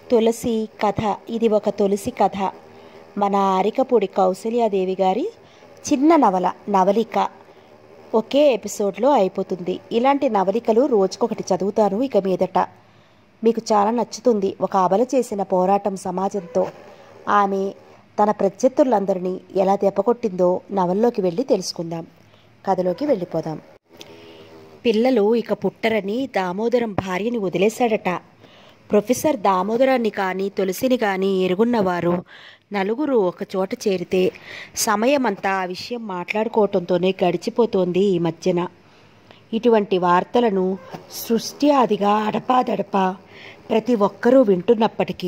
తులసి కథ ఇది ఒక తులసి కథ మన అరికపూడి కౌసల్యాదేవి గారి చిన్న నవల నవలిక ఒకే ఎపిసోడ్లో అయిపోతుంది ఇలాంటి నవలికలు రోజుకొకటి చదువుతాను ఇక మీదట మీకు చాలా నచ్చుతుంది ఒక అబల చేసిన పోరాటం సమాజంతో ఆమె తన ప్రత్యర్థులందరినీ ఎలా దెబ్బకొట్టిందో నవల్లోకి వెళ్ళి తెలుసుకుందాం కథలోకి వెళ్ళిపోదాం పిల్లలు ఇక పుట్టరని దామోదరం భార్యని వదిలేశాడట ప్రొఫెసర్ దామోదరాన్ని కానీ తులసిని కానీ ఎరుగున్నవారు నలుగురు ఒక చోట చేరితే సమయమంతా ఆ విషయం మాట్లాడుకోవటంతోనే గడిచిపోతోంది ఈ మధ్యన ఇటువంటి వార్తలను సృష్టి ఆదిగా అడపాదడపా ప్రతి ఒక్కరూ వింటున్నప్పటికీ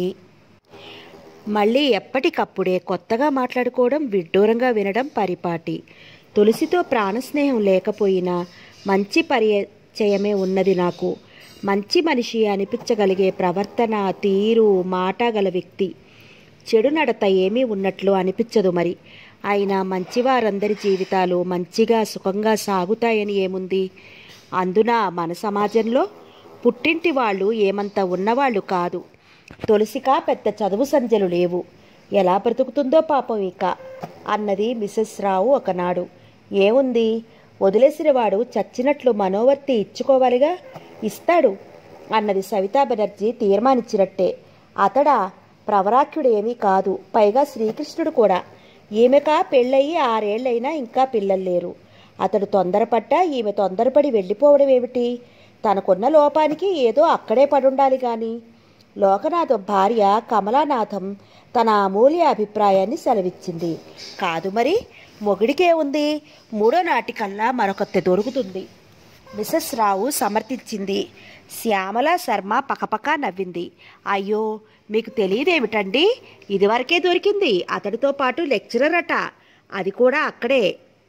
మళ్ళీ ఎప్పటికప్పుడే కొత్తగా మాట్లాడుకోవడం విడ్డూరంగా వినడం పరిపాటి తులసితో ప్రాణస్నేహం లేకపోయినా మంచి పరిచయమే ఉన్నది నాకు మంచి మనిషి అనిపించగలిగే ప్రవర్తన తీరు మాట గల వ్యక్తి చెడు నడత ఏమీ ఉన్నట్లు అనిపించదు మరి అయినా మంచివారందరి జీవితాలు మంచిగా సుఖంగా సాగుతాయని ఏముంది అందున మన సమాజంలో పుట్టింటి వాళ్ళు ఏమంత ఉన్నవాళ్ళు కాదు తులసిక పెద్ద చదువు సంధ్యలు లేవు ఎలా బ్రతుకుతుందో పాపం ఇక అన్నది మిసెస్ రావు ఒకనాడు ఏముంది వదిలేసినవాడు చచ్చినట్లు మనోవర్తి ఇచ్చుకోవాలిగా ఇస్తాడు అన్నది సవితా బెనర్జీ తీర్మానించినట్టే అతడా ప్రవరాఖ్యుడు ఏమీ కాదు పైగా శ్రీకృష్ణుడు కూడా ఈమెక పెళ్ళయి ఆరేళ్లైనా ఇంకా పిల్లలు లేరు అతడు తొందరపడ్డా ఈమె తొందరపడి వెళ్ళిపోవడం ఏమిటి తనకున్న లోపానికి ఏదో అక్కడే పడుండాలి గాని లోకనాథం భార్య కమలానాథం తన అమూల్య అభిప్రాయాన్ని సెలవిచ్చింది కాదు మరి మొగుడికే ఉంది మూడో నాటికల్లా మరొకత్తె దొరుకుతుంది మిసెస్ రావు సమర్థించింది శ్యామల శర్మ పకపక నవ్వింది అయ్యో మీకు తెలియదేమిటండి ఇదివరకే దొరికింది అతడితో పాటు లెక్చరర్ అట అది కూడా అక్కడే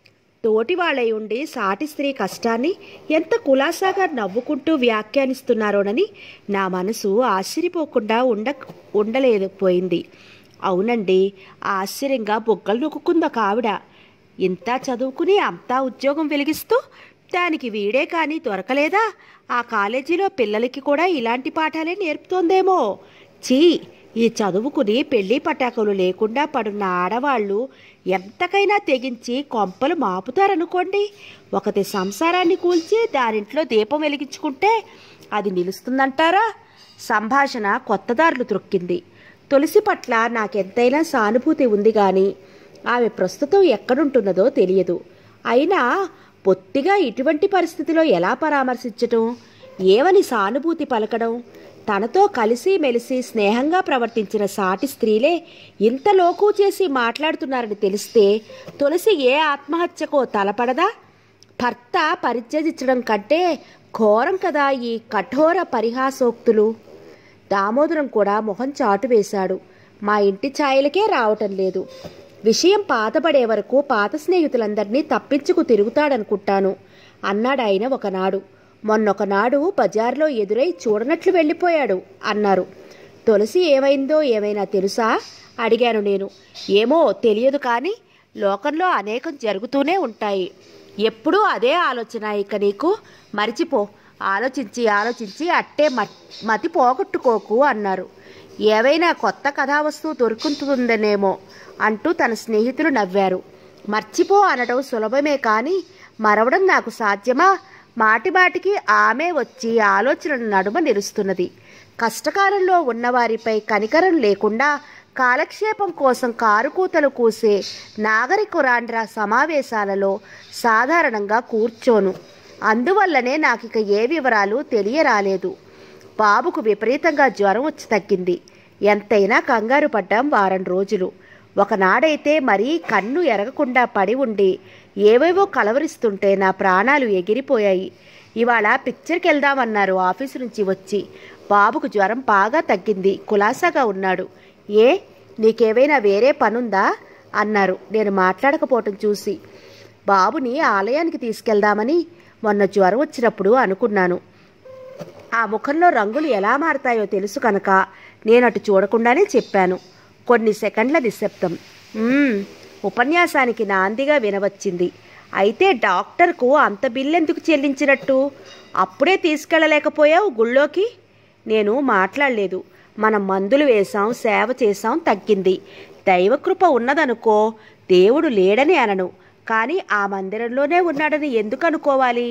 తోటి వాళ్ళై ఉండి సాటి స్త్రీ కష్టాన్ని ఎంత కులాసాగా నవ్వుకుంటూ వ్యాఖ్యానిస్తున్నారోనని నా మనసు ఆశ్చర్యపోకుండా ఉండ ఉండలేకపోయింది అవునండి ఆశ్చర్యంగా బొగ్గలు నొక్కుందొక ఆవిడ ఇంత చదువుకుని అంతా ఉద్యోగం వెలిగిస్తూ దానికి వీడే కానీ దొరకలేదా ఆ కాలేజీలో పిల్లలకి కూడా ఇలాంటి పాఠాలే నేర్పుతోందేమో చీ ఈ చదువుకుని పెళ్లి పటాకులు లేకుండా పడున్న ఆడవాళ్ళు ఎంతకైనా తెగించి కొంపలు మాపుతారనుకోండి ఒకటి సంసారాన్ని కూల్చి దానింట్లో దీపం వెలిగించుకుంటే అది నిలుస్తుందంటారా సంభాషణ కొత్తదారులు త్రొక్కింది తులసి పట్ల నాకెంతైనా సానుభూతి ఉంది గాని ఆమె ప్రస్తుతం ఎక్కడుంటున్నదో తెలియదు అయినా పొత్తిగా ఇటువంటి పరిస్థితిలో ఎలా పరామర్శించటం ఏమని సానుభూతి పలకడం తనతో కలిసి మెలిసి స్నేహంగా ప్రవర్తించిన సాటి స్త్రీలే ఇంత లోకు చేసి మాట్లాడుతున్నారని తెలిస్తే తులసి ఏ ఆత్మహత్యకో తలపడదా భర్త పరిత్యజించడం కంటే ఘోరం కదా ఈ కఠోర పరిహాసోక్తులు దామోదరం కూడా మొహం చాటు వేశాడు మా ఇంటి ఛాయలకే రావటం లేదు విషయం పాతబడే వరకు పాత స్నేహితులందరినీ తప్పించుకు తిరుగుతాడనుకుంటాను అన్నాడాయన ఒకనాడు మొన్నొకనాడు బజార్లో ఎదురై చూడనట్లు వెళ్ళిపోయాడు అన్నారు తులసి ఏమైందో ఏమైనా తెలుసా అడిగాను నేను ఏమో తెలియదు కానీ లోకంలో అనేకం జరుగుతూనే ఉంటాయి ఎప్పుడూ అదే ఆలోచన ఇక నీకు మరిచిపో ఆలోచించి ఆలోచించి అట్టే మతి పోగొట్టుకోకు అన్నారు ఏవైనా కొత్త కథావస్తువు దొరుకుతుందనేమో అంటూ తన స్నేహితులు నవ్వారు మర్చిపో అనడం సులభమే కానీ మరవడం నాకు సాధ్యమా మాటిమాటికి ఆమె వచ్చి ఆలోచనల నడుమ నిలుస్తున్నది కష్టకాలంలో ఉన్నవారిపై కనికరం లేకుండా కాలక్షేపం కోసం కారుకూతలు కూసే నాగరికురాండ్ర సమావేశాలలో సాధారణంగా కూర్చోను అందువల్లనే నాకిక ఏ వివరాలు తెలియరాలేదు బాబుకు విపరీతంగా జ్వరం వచ్చి తగ్గింది ఎంతైనా కంగారు పడ్డాం వారం రోజులు ఒకనాడైతే మరీ కన్ను ఎరగకుండా పడి ఉండి ఏవేవో కలవరిస్తుంటే నా ప్రాణాలు ఎగిరిపోయాయి ఇవాళ పిక్చర్కి వెళ్దామన్నారు ఆఫీసు నుంచి వచ్చి బాబుకు జ్వరం బాగా తగ్గింది కులాసాగా ఉన్నాడు ఏ నీకేవైనా వేరే పనుందా అన్నారు నేను మాట్లాడకపోవటం చూసి బాబుని ఆలయానికి తీసుకెళ్దామని మొన్న జ్వరం వచ్చినప్పుడు అనుకున్నాను ఆ ముఖంలో రంగులు ఎలా మారతాయో తెలుసు కనుక నేను అటు చూడకుండానే చెప్పాను కొన్ని సెకండ్ల నిశ్శబ్దం ఉపన్యాసానికి నాందిగా వినవచ్చింది అయితే డాక్టర్కు అంత బిల్లెందుకు చెల్లించినట్టు అప్పుడే తీసుకెళ్ళలేకపోయావు గుళ్ళోకి నేను మాట్లాడలేదు మనం మందులు వేశాం సేవ చేశాం తగ్గింది దైవకృప ఉన్నదనుకో దేవుడు లేడని అనను కానీ ఆ మందిరంలోనే ఉన్నాడని ఎందుకు అనుకోవాలి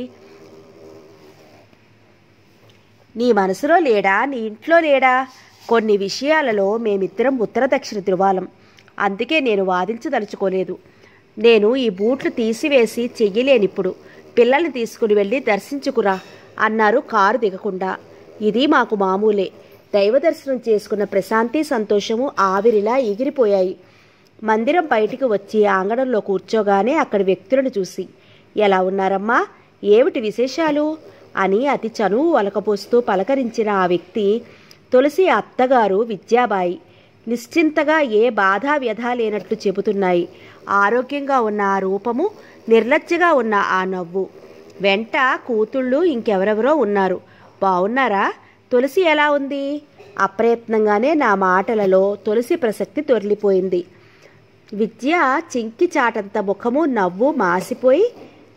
నీ మనసులో లేడా నీ ఇంట్లో లేడా కొన్ని విషయాలలో మేమిద్దరం ఉత్తర దక్షిణ ధృవాలం అందుకే నేను వాదించదలుచుకోలేదు నేను ఈ బూట్లు తీసివేసి చెయ్యలేనిప్పుడు పిల్లల్ని తీసుకుని వెళ్ళి దర్శించుకురా అన్నారు కారు దిగకుండా ఇది మాకు మామూలే దైవ దర్శనం చేసుకున్న ప్రశాంతి సంతోషము ఆవిరిలా ఎగిరిపోయాయి మందిరం బయటికి వచ్చి ఆంగణంలో కూర్చోగానే అక్కడి వ్యక్తులను చూసి ఎలా ఉన్నారమ్మా ఏమిటి విశేషాలు అని అతి చనువు వలకపోస్తూ పలకరించిన ఆ వ్యక్తి తులసి అత్తగారు విద్యాబాయి నిశ్చింతగా ఏ బాధా వ్యధ లేనట్టు చెబుతున్నాయి ఆరోగ్యంగా ఉన్న ఆ రూపము నిర్లజ్జగా ఉన్న ఆ నవ్వు వెంట కూతుళ్ళు ఇంకెవరెవరో ఉన్నారు బావున్నారా తులసి ఎలా ఉంది అప్రయత్నంగానే నా మాటలలో తులసి ప్రసక్తి తొర్లిపోయింది విద్య చింకి చాటంత ముఖము నవ్వు మాసిపోయి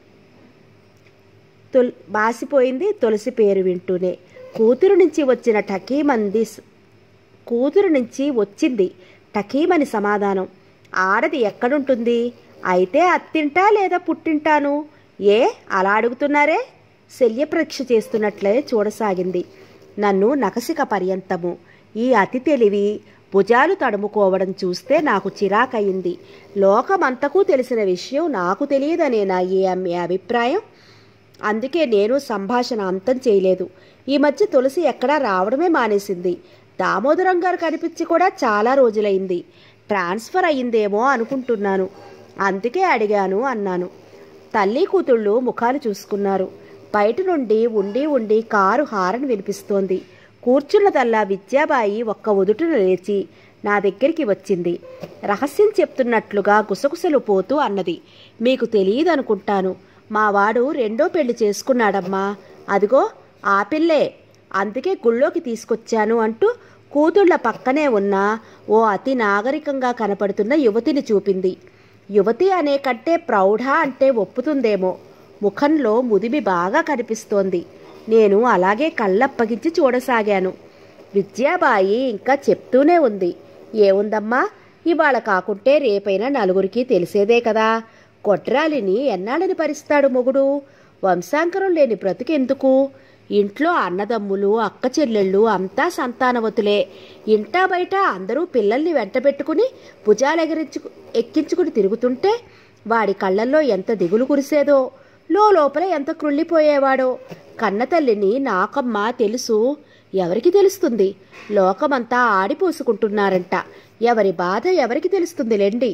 తొల్ మాసిపోయింది తులసి పేరు వింటూనే కూతురు నుంచి వచ్చిన టకీమంది స- కూతురు నుంచి వచ్చింది టకీమని సమాధానం ఆడది ఎక్కడుంటుంది అయితే అత్తింటా లేదా పుట్టింటాను ఏ అలా అడుగుతున్నారే శల్యపరీక్ష చేస్తున్నట్లే చూడసాగింది నన్ను నకసిక పర్యంతము ఈ అతి తెలివి భుజాలు తడుముకోవడం చూస్తే నాకు చిరాకయింది లోకమంతకు తెలిసిన విషయం నాకు తెలియదనే నా ఏ మీ అభిప్రాయం అందుకే నేను సంభాషణ అంతం చేయలేదు ఈ మధ్య తులసి ఎక్కడా రావడమే మానేసింది దామోదరం గారు కనిపించి కూడా చాలా రోజులైంది ట్రాన్స్ఫర్ అయ్యిందేమో అనుకుంటున్నాను అందుకే అడిగాను అన్నాను తల్లి కూతుళ్ళు ముఖాలు చూసుకున్నారు బయట నుండి ఉండి ఉండి కారు హారన్ వినిపిస్తోంది కూర్చున్నదల్లా విద్యాబాయి ఒక్క ఉదుటున లేచి నా దగ్గరికి వచ్చింది రహస్యం చెప్తున్నట్లుగా గుసగుసలు పోతూ అన్నది మీకు తెలియదనుకుంటాను మా వాడు రెండో పెళ్లి చేసుకున్నాడమ్మా అదిగో ఆ పిల్లే అందుకే గుళ్ళోకి తీసుకొచ్చాను అంటూ కూతుళ్ళ పక్కనే ఉన్న ఓ అతి నాగరికంగా కనపడుతున్న యువతిని చూపింది యువతి అనే కంటే ప్రౌఢ అంటే ఒప్పుతుందేమో ముఖంలో ముదిమి బాగా కనిపిస్తోంది నేను అలాగే కళ్ళప్పగించి చూడసాగాను విద్యాబాయి ఇంకా చెప్తూనే ఉంది ఏముందమ్మా ఇవాళ కాకుంటే రేపైనా నలుగురికి తెలిసేదే కదా కొట్రాలిని ఎన్నాళ్ళని భరిస్తాడు మొగుడు వంశాంకరం లేని బ్రతుకెందుకు ఇంట్లో అన్నదమ్ములు అక్క చెల్లెళ్ళు అంతా సంతానవతులే ఇంటా బయట అందరూ పిల్లల్ని వెంట పెట్టుకుని భుజాలు ఎగిరించు ఎక్కించుకుని తిరుగుతుంటే వాడి కళ్ళల్లో ఎంత దిగులు కురిసేదో లో లోపల ఎంత కృళ్ళిపోయేవాడో కన్నతల్లిని నాకమ్మ తెలుసు ఎవరికి తెలుస్తుంది లోకమంతా ఆడిపోసుకుంటున్నారంట ఎవరి బాధ ఎవరికి తెలుస్తుందిలేండి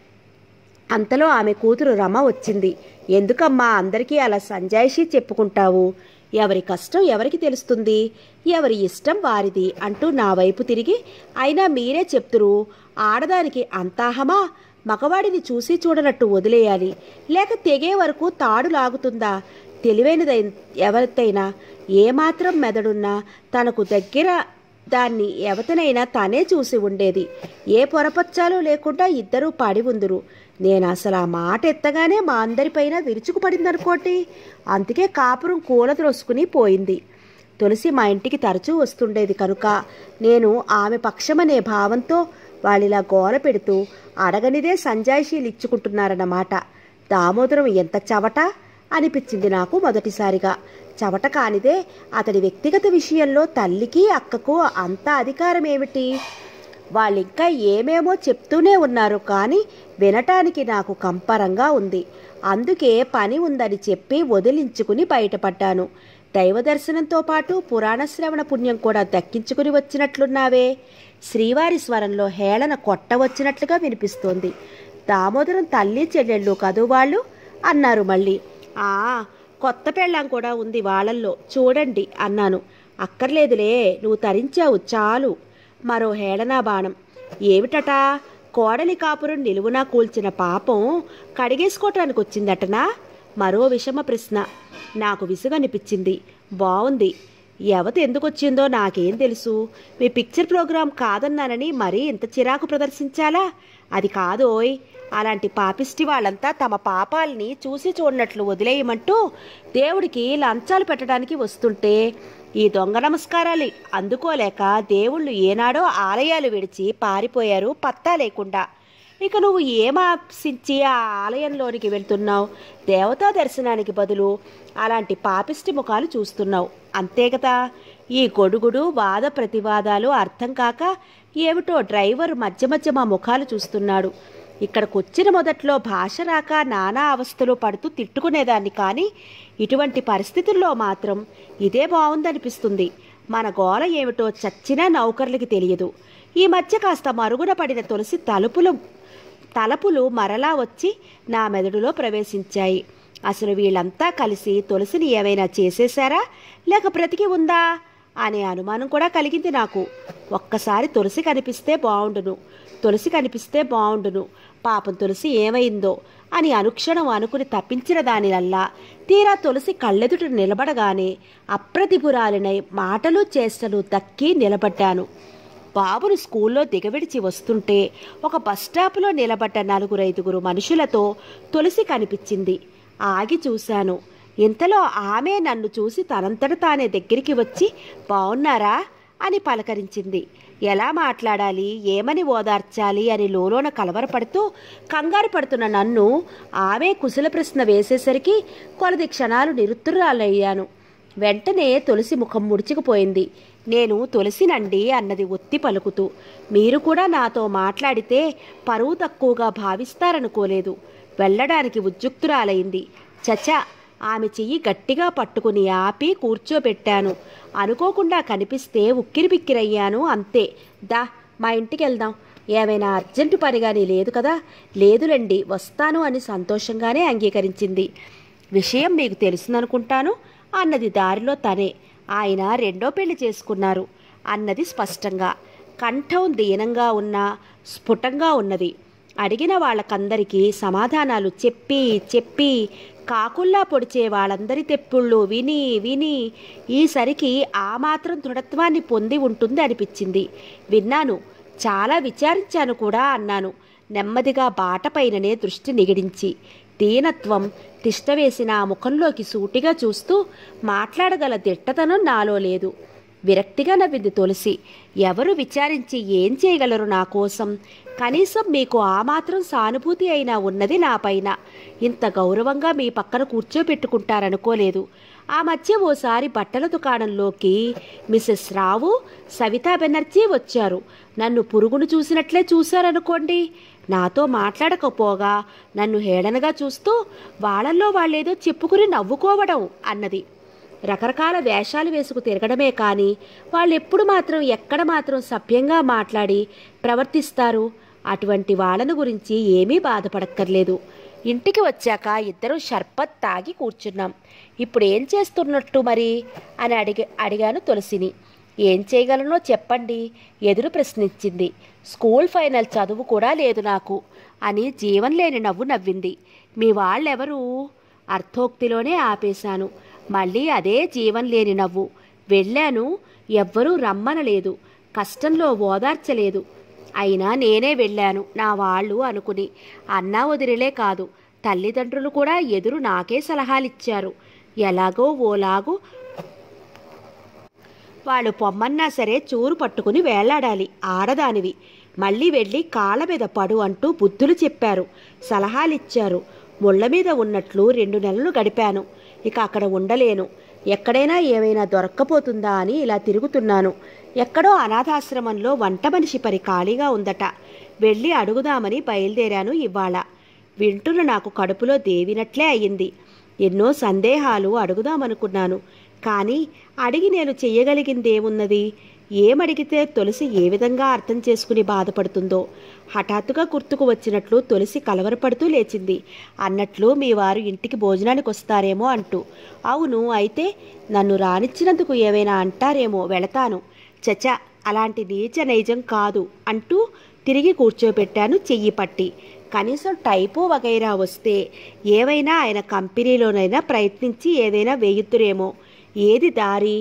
అంతలో ఆమె కూతురు రమ వచ్చింది ఎందుకమ్మా అందరికీ అలా సంజాయిషి చెప్పుకుంటావు ఎవరి కష్టం ఎవరికి తెలుస్తుంది ఎవరి ఇష్టం వారిది అంటూ నా వైపు తిరిగి అయినా మీరే చెప్తురు ఆడదానికి అంతాహమా మగవాడిని చూసి చూడనట్టు వదిలేయాలి లేక తెగే వరకు తాడు లాగుతుందా తెలివైనదై ఎవరితైనా ఏమాత్రం మెదడున్నా తనకు దగ్గర దాన్ని ఎవతనైనా తనే చూసి ఉండేది ఏ పొరపచ్చాలు లేకుండా ఇద్దరూ పడి ఉందురు నేను అసలు ఆ మాట ఎత్తగానే మా అందరిపైన విరుచుకుపడిందనుకోటి అందుకే కాపురం కూలద్రోసుకుని పోయింది తులసి మా ఇంటికి తరచూ వస్తుండేది కనుక నేను ఆమె పక్షమనే భావంతో వాళ్ళిలా గోల పెడుతూ అడగనిదే సంజాయిషీలు ఇచ్చుకుంటున్నారన్నమాట దామోదరం ఎంత చవట అనిపించింది నాకు మొదటిసారిగా చవట కానిదే అతడి వ్యక్తిగత విషయంలో తల్లికి అక్కకు అంత అధికారం ఏమిటి వాళ్ళింకా ఏమేమో చెప్తూనే ఉన్నారు కానీ వినటానికి నాకు కంపరంగా ఉంది అందుకే పని ఉందని చెప్పి వదిలించుకుని బయటపడ్డాను దైవ దర్శనంతో పాటు పురాణ శ్రవణ పుణ్యం కూడా దక్కించుకుని వచ్చినట్లున్నావే శ్రీవారి స్వరంలో హేళన కొట్టవచ్చినట్లుగా వినిపిస్తోంది దామోదరం తల్లి చెల్లెళ్ళు కదూ వాళ్ళు అన్నారు మళ్ళీ ఆ కొత్త పెళ్ళాం కూడా ఉంది వాళ్ళల్లో చూడండి అన్నాను అక్కర్లేదులే నువ్వు తరించావు చాలు మరో హేళనా బాణం ఏమిటట కోడలి కాపురం నిలువునా కూల్చిన పాపం కడిగేసుకోవటానికి వచ్చిందటనా మరో విషమ ప్రశ్న నాకు విసుగనిపించింది బావుంది ఎవత ఎందుకు వచ్చిందో నాకేం తెలుసు మీ పిక్చర్ ప్రోగ్రాం కాదన్నానని మరీ ఇంత చిరాకు ప్రదర్శించాలా అది కాదోయ్ అలాంటి పాపిష్టి వాళ్ళంతా తమ పాపాల్ని చూసి చూడనట్లు వదిలేయమంటూ దేవుడికి లంచాలు పెట్టడానికి వస్తుంటే ఈ దొంగ నమస్కారాలు అందుకోలేక దేవుళ్ళు ఏనాడో ఆలయాలు విడిచి పారిపోయారు పత్తా లేకుండా ఇక నువ్వు ఏం ఆశించి ఆ ఆలయంలోనికి వెళ్తున్నావు దేవతా దర్శనానికి బదులు అలాంటి పాపిష్టి ముఖాలు చూస్తున్నావు అంతే కదా ఈ గొడుగుడు వాద ప్రతివాదాలు అర్థం కాక ఏమిటో డ్రైవర్ మధ్య మధ్య మా ముఖాలు చూస్తున్నాడు ఇక్కడికి వచ్చిన మొదట్లో భాష రాక నానా అవస్థలు పడుతూ తిట్టుకునేదాన్ని కానీ ఇటువంటి పరిస్థితుల్లో మాత్రం ఇదే బాగుందనిపిస్తుంది మన గోల ఏమిటో చచ్చినా నౌకర్లకి తెలియదు ఈ మధ్య కాస్త మరుగున పడిన తులసి తలుపులు తలపులు మరలా వచ్చి నా మెదడులో ప్రవేశించాయి అసలు వీళ్ళంతా కలిసి తులసిని ఏమైనా చేసేశారా లేక బ్రతికి ఉందా అనే అనుమానం కూడా కలిగింది నాకు ఒక్కసారి తులసి కనిపిస్తే బావుండును తులసి కనిపిస్తే బావుండును పాపం తులసి ఏమైందో అని అనుక్షణం అనుకుని తప్పించిన దానివల్ల తీరా తులసి కళ్ళెదుట నిలబడగానే అప్రతిభురాలినై మాటలు చేష్టలు దక్కి నిలబడ్డాను బాబును స్కూల్లో దిగవిడిచి వస్తుంటే ఒక బస్టాప్లో నిలబడ్డ నలుగురు ఐదుగురు మనుషులతో తులసి కనిపించింది ఆగి చూశాను ఇంతలో ఆమె నన్ను చూసి తనంతట తానే దగ్గరికి వచ్చి బావున్నారా అని పలకరించింది ఎలా మాట్లాడాలి ఏమని ఓదార్చాలి అని లోలోన కలవరపడుతూ కంగారు పడుతున్న నన్ను ఆమె కుశల ప్రశ్న వేసేసరికి కొలది క్షణాలు నిరుత్తరాలయ్యాను వెంటనే తులసి ముఖం ముడుచుకుపోయింది నేను తులసినండి అన్నది ఒత్తి పలుకుతూ మీరు కూడా నాతో మాట్లాడితే పరువు తక్కువగా భావిస్తారనుకోలేదు వెళ్ళడానికి ఉద్యుక్తురాలైంది చచా ఆమె చెయ్యి గట్టిగా పట్టుకుని ఆపి కూర్చోబెట్టాను అనుకోకుండా కనిపిస్తే ఉక్కిరిబిక్కిరయ్యాను అంతే దా మా ఇంటికి వెళ్దాం ఏమైనా అర్జెంటు పనిగాని లేదు కదా లేదులండి వస్తాను అని సంతోషంగానే అంగీకరించింది విషయం మీకు తెలుసుననుకుంటాను అన్నది దారిలో తనే ఆయన రెండో పెళ్లి చేసుకున్నారు అన్నది స్పష్టంగా కంఠం దీనంగా ఉన్న స్ఫుటంగా ఉన్నది అడిగిన వాళ్ళకందరికీ సమాధానాలు చెప్పి చెప్పి కాకుల్లా పొడిచే వాళ్ళందరి తెప్పుళ్ళు విని విని ఈసరికి ఆ మాత్రం దృఢత్వాన్ని పొంది ఉంటుంది అనిపించింది విన్నాను చాలా విచారించాను కూడా అన్నాను నెమ్మదిగా బాటపైననే దృష్టి నిగిడించి దీనత్వం తిష్టవేసిన ఆ ముఖంలోకి సూటిగా చూస్తూ మాట్లాడగల దిట్టతనం నాలో లేదు విరక్తిగా నవ్వింది తులసి ఎవరు విచారించి ఏం చేయగలరు నా కోసం కనీసం మీకు ఆ మాత్రం సానుభూతి అయినా ఉన్నది నా పైన ఇంత గౌరవంగా మీ పక్కన కూర్చోపెట్టుకుంటారనుకోలేదు ఆ మధ్య ఓసారి బట్టల దుకాణంలోకి మిసెస్ రావు సవితా బెనర్జీ వచ్చారు నన్ను పురుగును చూసినట్లే చూశారనుకోండి నాతో మాట్లాడకపోగా నన్ను హేళనగా చూస్తూ వాళ్ళల్లో వాళ్ళేదో చెప్పుకుని నవ్వుకోవడం అన్నది రకరకాల వేషాలు వేసుకు తిరగడమే కానీ వాళ్ళు ఎప్పుడు మాత్రం ఎక్కడ మాత్రం సభ్యంగా మాట్లాడి ప్రవర్తిస్తారు అటువంటి వాళ్ళను గురించి ఏమీ బాధపడక్కర్లేదు ఇంటికి వచ్చాక ఇద్దరు షర్బత్ తాగి కూర్చున్నాం ఇప్పుడు ఏం చేస్తున్నట్టు మరి అని అడిగి అడిగాను తులసిని ఏం చేయగలనో చెప్పండి ఎదురు ప్రశ్నించింది స్కూల్ ఫైనల్ చదువు కూడా లేదు నాకు అని జీవం లేని నవ్వు నవ్వింది మీ వాళ్ళెవరు అర్థోక్తిలోనే ఆపేశాను మళ్ళీ అదే జీవం లేని నవ్వు వెళ్ళాను ఎవ్వరూ రమ్మనలేదు కష్టంలో ఓదార్చలేదు అయినా నేనే వెళ్ళాను నా వాళ్ళు అనుకుని అన్నా వదిలిలే కాదు తల్లిదండ్రులు కూడా ఎదురు నాకే సలహాలిచ్చారు ఎలాగో ఓలాగో వాళ్ళు పొమ్మన్నా సరే చూరు పట్టుకుని వేలాడాలి ఆడదానివి మళ్ళీ వెళ్ళి కాళ్ళ మీద పడు అంటూ బుద్ధులు చెప్పారు సలహాలిచ్చారు ముళ్ళ మీద ఉన్నట్లు రెండు నెలలు గడిపాను ఇక అక్కడ ఉండలేను ఎక్కడైనా ఏమైనా దొరక్కపోతుందా అని ఇలా తిరుగుతున్నాను ఎక్కడో అనాథాశ్రమంలో వంట మనిషి పరి ఖాళీగా ఉందట వెళ్ళి అడుగుదామని బయలుదేరాను ఇవాళ వింటున్న నాకు కడుపులో దేవినట్లే అయ్యింది ఎన్నో సందేహాలు అడుగుదామనుకున్నాను కానీ అడిగి నేను చెయ్యగలిగిందేమున్నది ఏమడిగితే తులసి ఏ విధంగా అర్థం చేసుకుని బాధపడుతుందో హఠాత్తుగా గుర్తుకు వచ్చినట్లు తులసి కలవరపడుతూ లేచింది అన్నట్లు మీ వారు ఇంటికి భోజనానికి వస్తారేమో అంటూ అవును అయితే నన్ను రానిచ్చినందుకు ఏమైనా అంటారేమో వెళతాను చచ అలాంటి నీచ నైజం కాదు అంటూ తిరిగి కూర్చోబెట్టాను చెయ్యి పట్టి కనీసం టైపు వగైరా వస్తే ఏవైనా ఆయన కంపెనీలోనైనా ప్రయత్నించి ఏదైనా వేయుద్దురేమో ఏది దారి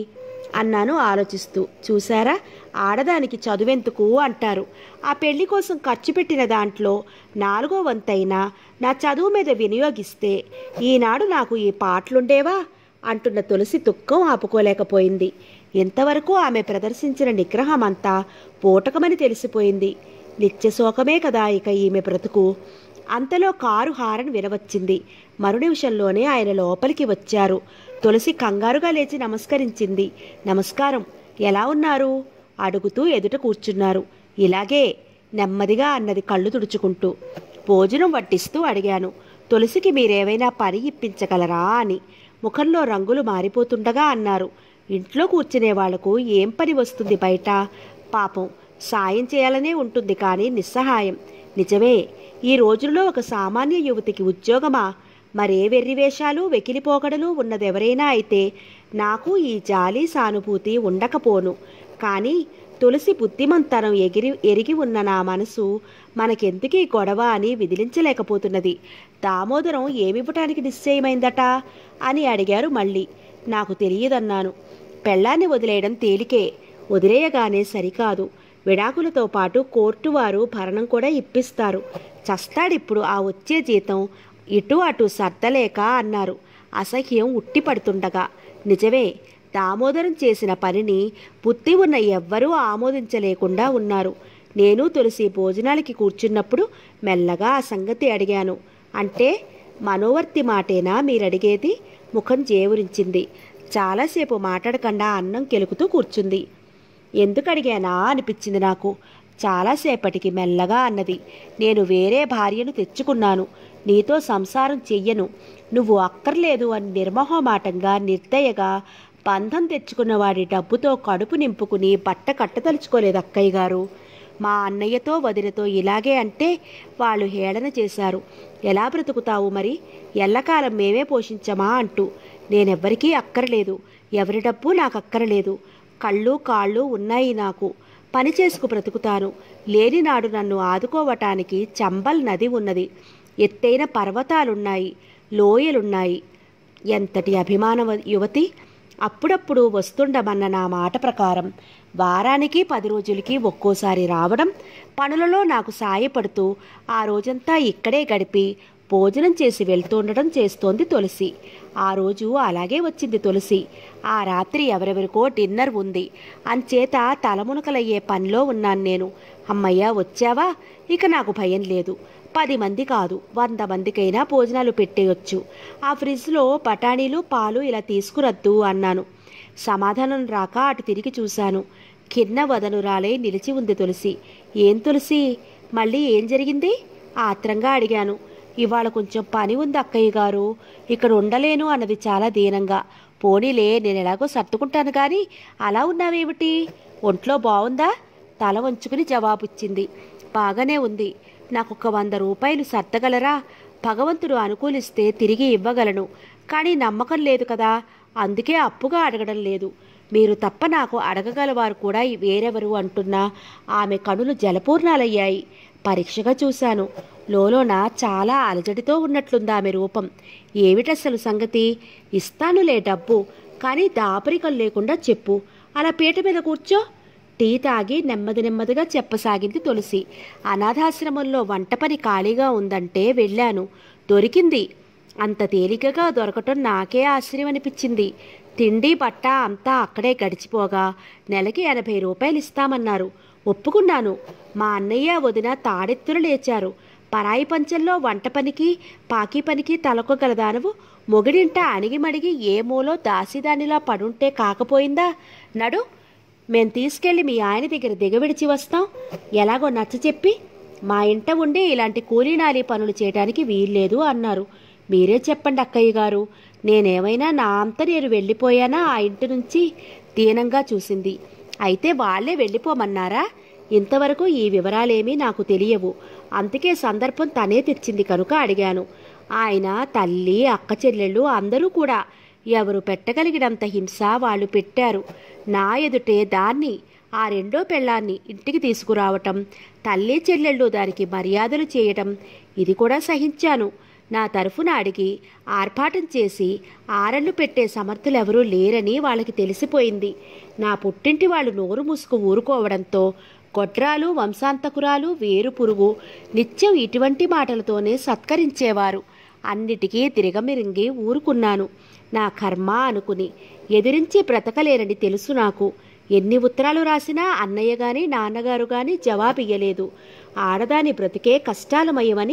అన్నాను ఆలోచిస్తూ చూసారా ఆడదానికి చదువెందుకు అంటారు ఆ పెళ్లి కోసం ఖర్చు పెట్టిన దాంట్లో నాలుగో వంతైనా నా చదువు మీద వినియోగిస్తే ఈనాడు నాకు ఈ పాటలుండేవా అంటున్న తులసి దుఃఖం ఆపుకోలేకపోయింది ఇంతవరకు ఆమె ప్రదర్శించిన నిగ్రహం అంతా పూటకమని తెలిసిపోయింది నిత్యశోకమే కదా ఇక ఈమె బ్రతుకు అంతలో కారు హారన్ వినవచ్చింది మరు నిమిషంలోనే ఆయన లోపలికి వచ్చారు తులసి కంగారుగా లేచి నమస్కరించింది నమస్కారం ఎలా ఉన్నారు అడుగుతూ ఎదుట కూర్చున్నారు ఇలాగే నెమ్మదిగా అన్నది కళ్ళు తుడుచుకుంటూ భోజనం వడ్డిస్తూ అడిగాను తులసికి మీరేమైనా పని ఇప్పించగలరా అని ముఖంలో రంగులు మారిపోతుండగా అన్నారు ఇంట్లో కూర్చునే వాళ్లకు ఏం పని వస్తుంది బయట పాపం సాయం చేయాలనే ఉంటుంది కానీ నిస్సహాయం నిజమే ఈ రోజుల్లో ఒక సామాన్య యువతికి ఉద్యోగమా మరే వెర్రివేషాలు వెకిలిపోకడలు ఉన్నదెవరైనా అయితే నాకు ఈ జాలి సానుభూతి ఉండకపోను కానీ తులసి బుద్ధిమంతనం ఎగిరి ఎరిగి ఉన్న నా మనసు మనకెందుకీ గొడవ అని విదిలించలేకపోతున్నది దామోదరం ఏమివ్వటానికి నిశ్చయమైందట అని అడిగారు మళ్ళీ నాకు తెలియదన్నాను పెళ్ళాన్ని వదిలేయడం తేలికే వదిలేయగానే సరికాదు విడాకులతో పాటు కోర్టు వారు భరణం కూడా ఇప్పిస్తారు చస్తాడిప్పుడు ఆ వచ్చే జీతం ఇటు అటు సర్దలేక అన్నారు అసహ్యం ఉట్టిపడుతుండగా నిజమే దామోదరం చేసిన పనిని బుద్ధి ఉన్న ఎవ్వరూ ఆమోదించలేకుండా ఉన్నారు నేను తులసి భోజనాలకి కూర్చున్నప్పుడు మెల్లగా ఆ సంగతి అడిగాను అంటే మనోవర్తి మాటేనా మీరడిగేది ముఖం జేవురించింది చాలాసేపు మాట్లాడకుండా అన్నం కెలుకుతూ కూర్చుంది ఎందుకు అడిగానా అనిపించింది నాకు చాలాసేపటికి మెల్లగా అన్నది నేను వేరే భార్యను తెచ్చుకున్నాను నీతో సంసారం చెయ్యను నువ్వు అక్కర్లేదు అని నిర్మోహమాటంగా నిర్దయగా బంధం తెచ్చుకున్న వాడి డబ్బుతో కడుపు నింపుకుని బట్ట కట్టదలుచుకోలేదు అక్కయ్య గారు మా అన్నయ్యతో వదినతో ఇలాగే అంటే వాళ్ళు హేళన చేశారు ఎలా బ్రతుకుతావు మరి ఎల్లకాలం మేమే పోషించమా అంటూ నేనెవ్వరికీ అక్కరలేదు ఎవరి డబ్బు నాకు అక్కరలేదు కళ్ళు కాళ్ళు ఉన్నాయి నాకు పని చేసుకు బ్రతుకుతాను లేనినాడు నన్ను ఆదుకోవటానికి చంబల్ నది ఉన్నది ఎత్తైన పర్వతాలున్నాయి లోయలున్నాయి ఎంతటి అభిమాన యువతి అప్పుడప్పుడు వస్తుండమన్న నా మాట ప్రకారం వారానికి పది రోజులకి ఒక్కోసారి రావడం పనులలో నాకు సాయపడుతూ ఆ రోజంతా ఇక్కడే గడిపి భోజనం చేసి వెళ్తుండడం చేస్తోంది తులసి ఆ రోజు అలాగే వచ్చింది తులసి ఆ రాత్రి ఎవరెవరికో డిన్నర్ ఉంది అంచేత తలమునకలయ్యే పనిలో ఉన్నాను నేను అమ్మయ్య వచ్చావా ఇక నాకు భయం లేదు పది మంది కాదు వంద మందికైనా భోజనాలు పెట్టేయొచ్చు ఆ ఫ్రిడ్జ్లో బఠానీలు పాలు ఇలా తీసుకురద్దు అన్నాను సమాధానం రాక అటు తిరిగి చూశాను కిన్న వదనురాలై నిలిచి ఉంది తులసి ఏం తులసి మళ్ళీ ఏం జరిగింది ఆత్రంగా అడిగాను ఇవాళ కొంచెం పని ఉంది అక్కయ్య గారు ఇక్కడ ఉండలేను అన్నది చాలా దీనంగా పోనీలే నేను ఎలాగో సర్దుకుంటాను కానీ అలా ఉన్నావేమిటి ఒంట్లో బాగుందా తల వంచుకుని జవాబిచ్చింది బాగానే ఉంది నాకు ఒక వంద రూపాయలు సర్దగలరా భగవంతుడు అనుకూలిస్తే తిరిగి ఇవ్వగలను కానీ నమ్మకం లేదు కదా అందుకే అప్పుగా అడగడం లేదు మీరు తప్ప నాకు అడగగలవారు కూడా వేరెవరు అంటున్నా ఆమె కనులు జలపూర్ణాలయ్యాయి పరీక్షగా చూశాను లోలోన చాలా అలజడితో ఉన్నట్లుంది ఆమె రూపం ఏమిటసలు సంగతి ఇస్తానులే డబ్బు కానీ దాపరికం లేకుండా చెప్పు అలా పీట మీద కూర్చో టీ తాగి నెమ్మది నెమ్మదిగా చెప్పసాగింది తులసి అనాథాశ్రమంలో వంట పని ఖాళీగా ఉందంటే వెళ్ళాను దొరికింది అంత తేలికగా దొరకటం నాకే ఆశ్చర్యం అనిపించింది తిండి బట్ట అంతా అక్కడే గడిచిపోగా నెలకి ఎనభై రూపాయలు ఇస్తామన్నారు ఒప్పుకున్నాను మా అన్నయ్య వదిన తాడెత్తున లేచారు పరాయి పంచంలో వంట పనికి పాకి పనికి తలకొగలదానవు మొగిడింట అణిగిమడిగి ఏ మూలో దాసిదానిలా పడుంటే కాకపోయిందా నడు మేం తీసుకెళ్లి మీ ఆయన దగ్గర దిగవిడిచి వస్తాం ఎలాగో నచ్చ చెప్పి మా ఇంట ఉండి ఇలాంటి కూలీనాలి పనులు చేయడానికి వీల్లేదు అన్నారు మీరే చెప్పండి అక్కయ్య గారు నేనేమైనా నా అంత నేను వెళ్ళిపోయానా ఆ ఇంటి నుంచి దీనంగా చూసింది అయితే వాళ్లే వెళ్ళిపోమన్నారా ఇంతవరకు ఈ వివరాలేమీ నాకు తెలియవు అందుకే సందర్భం తనే తెచ్చింది కనుక అడిగాను ఆయన తల్లి అక్క చెల్లెళ్ళు అందరూ కూడా ఎవరు పెట్టగలిగినంత హింస వాళ్ళు పెట్టారు నా ఎదుటే దాన్ని ఆ రెండో పెళ్ళాన్ని ఇంటికి తీసుకురావటం తల్లి చెల్లెళ్ళు దానికి మర్యాదలు చేయటం ఇది కూడా సహించాను నా తరఫున అడిగి ఆర్భాటం చేసి ఆరళ్ళు పెట్టే సమర్థులెవరూ లేరని వాళ్ళకి తెలిసిపోయింది నా పుట్టింటి వాళ్ళు నోరు మూసుకు ఊరుకోవడంతో గొడ్రాలు వంశాంతకురాలు వేరు పురుగు నిత్యం ఇటువంటి మాటలతోనే సత్కరించేవారు అన్నిటికీ తిరగమిరింగి ఊరుకున్నాను నా కర్మ అనుకుని ఎదిరించి బ్రతకలేనని తెలుసు నాకు ఎన్ని ఉత్తరాలు రాసినా అన్నయ్య గాని నాన్నగారు గాని జవాబియ్యలేదు ఆడదాని బ్రతికే కష్టాలమయమని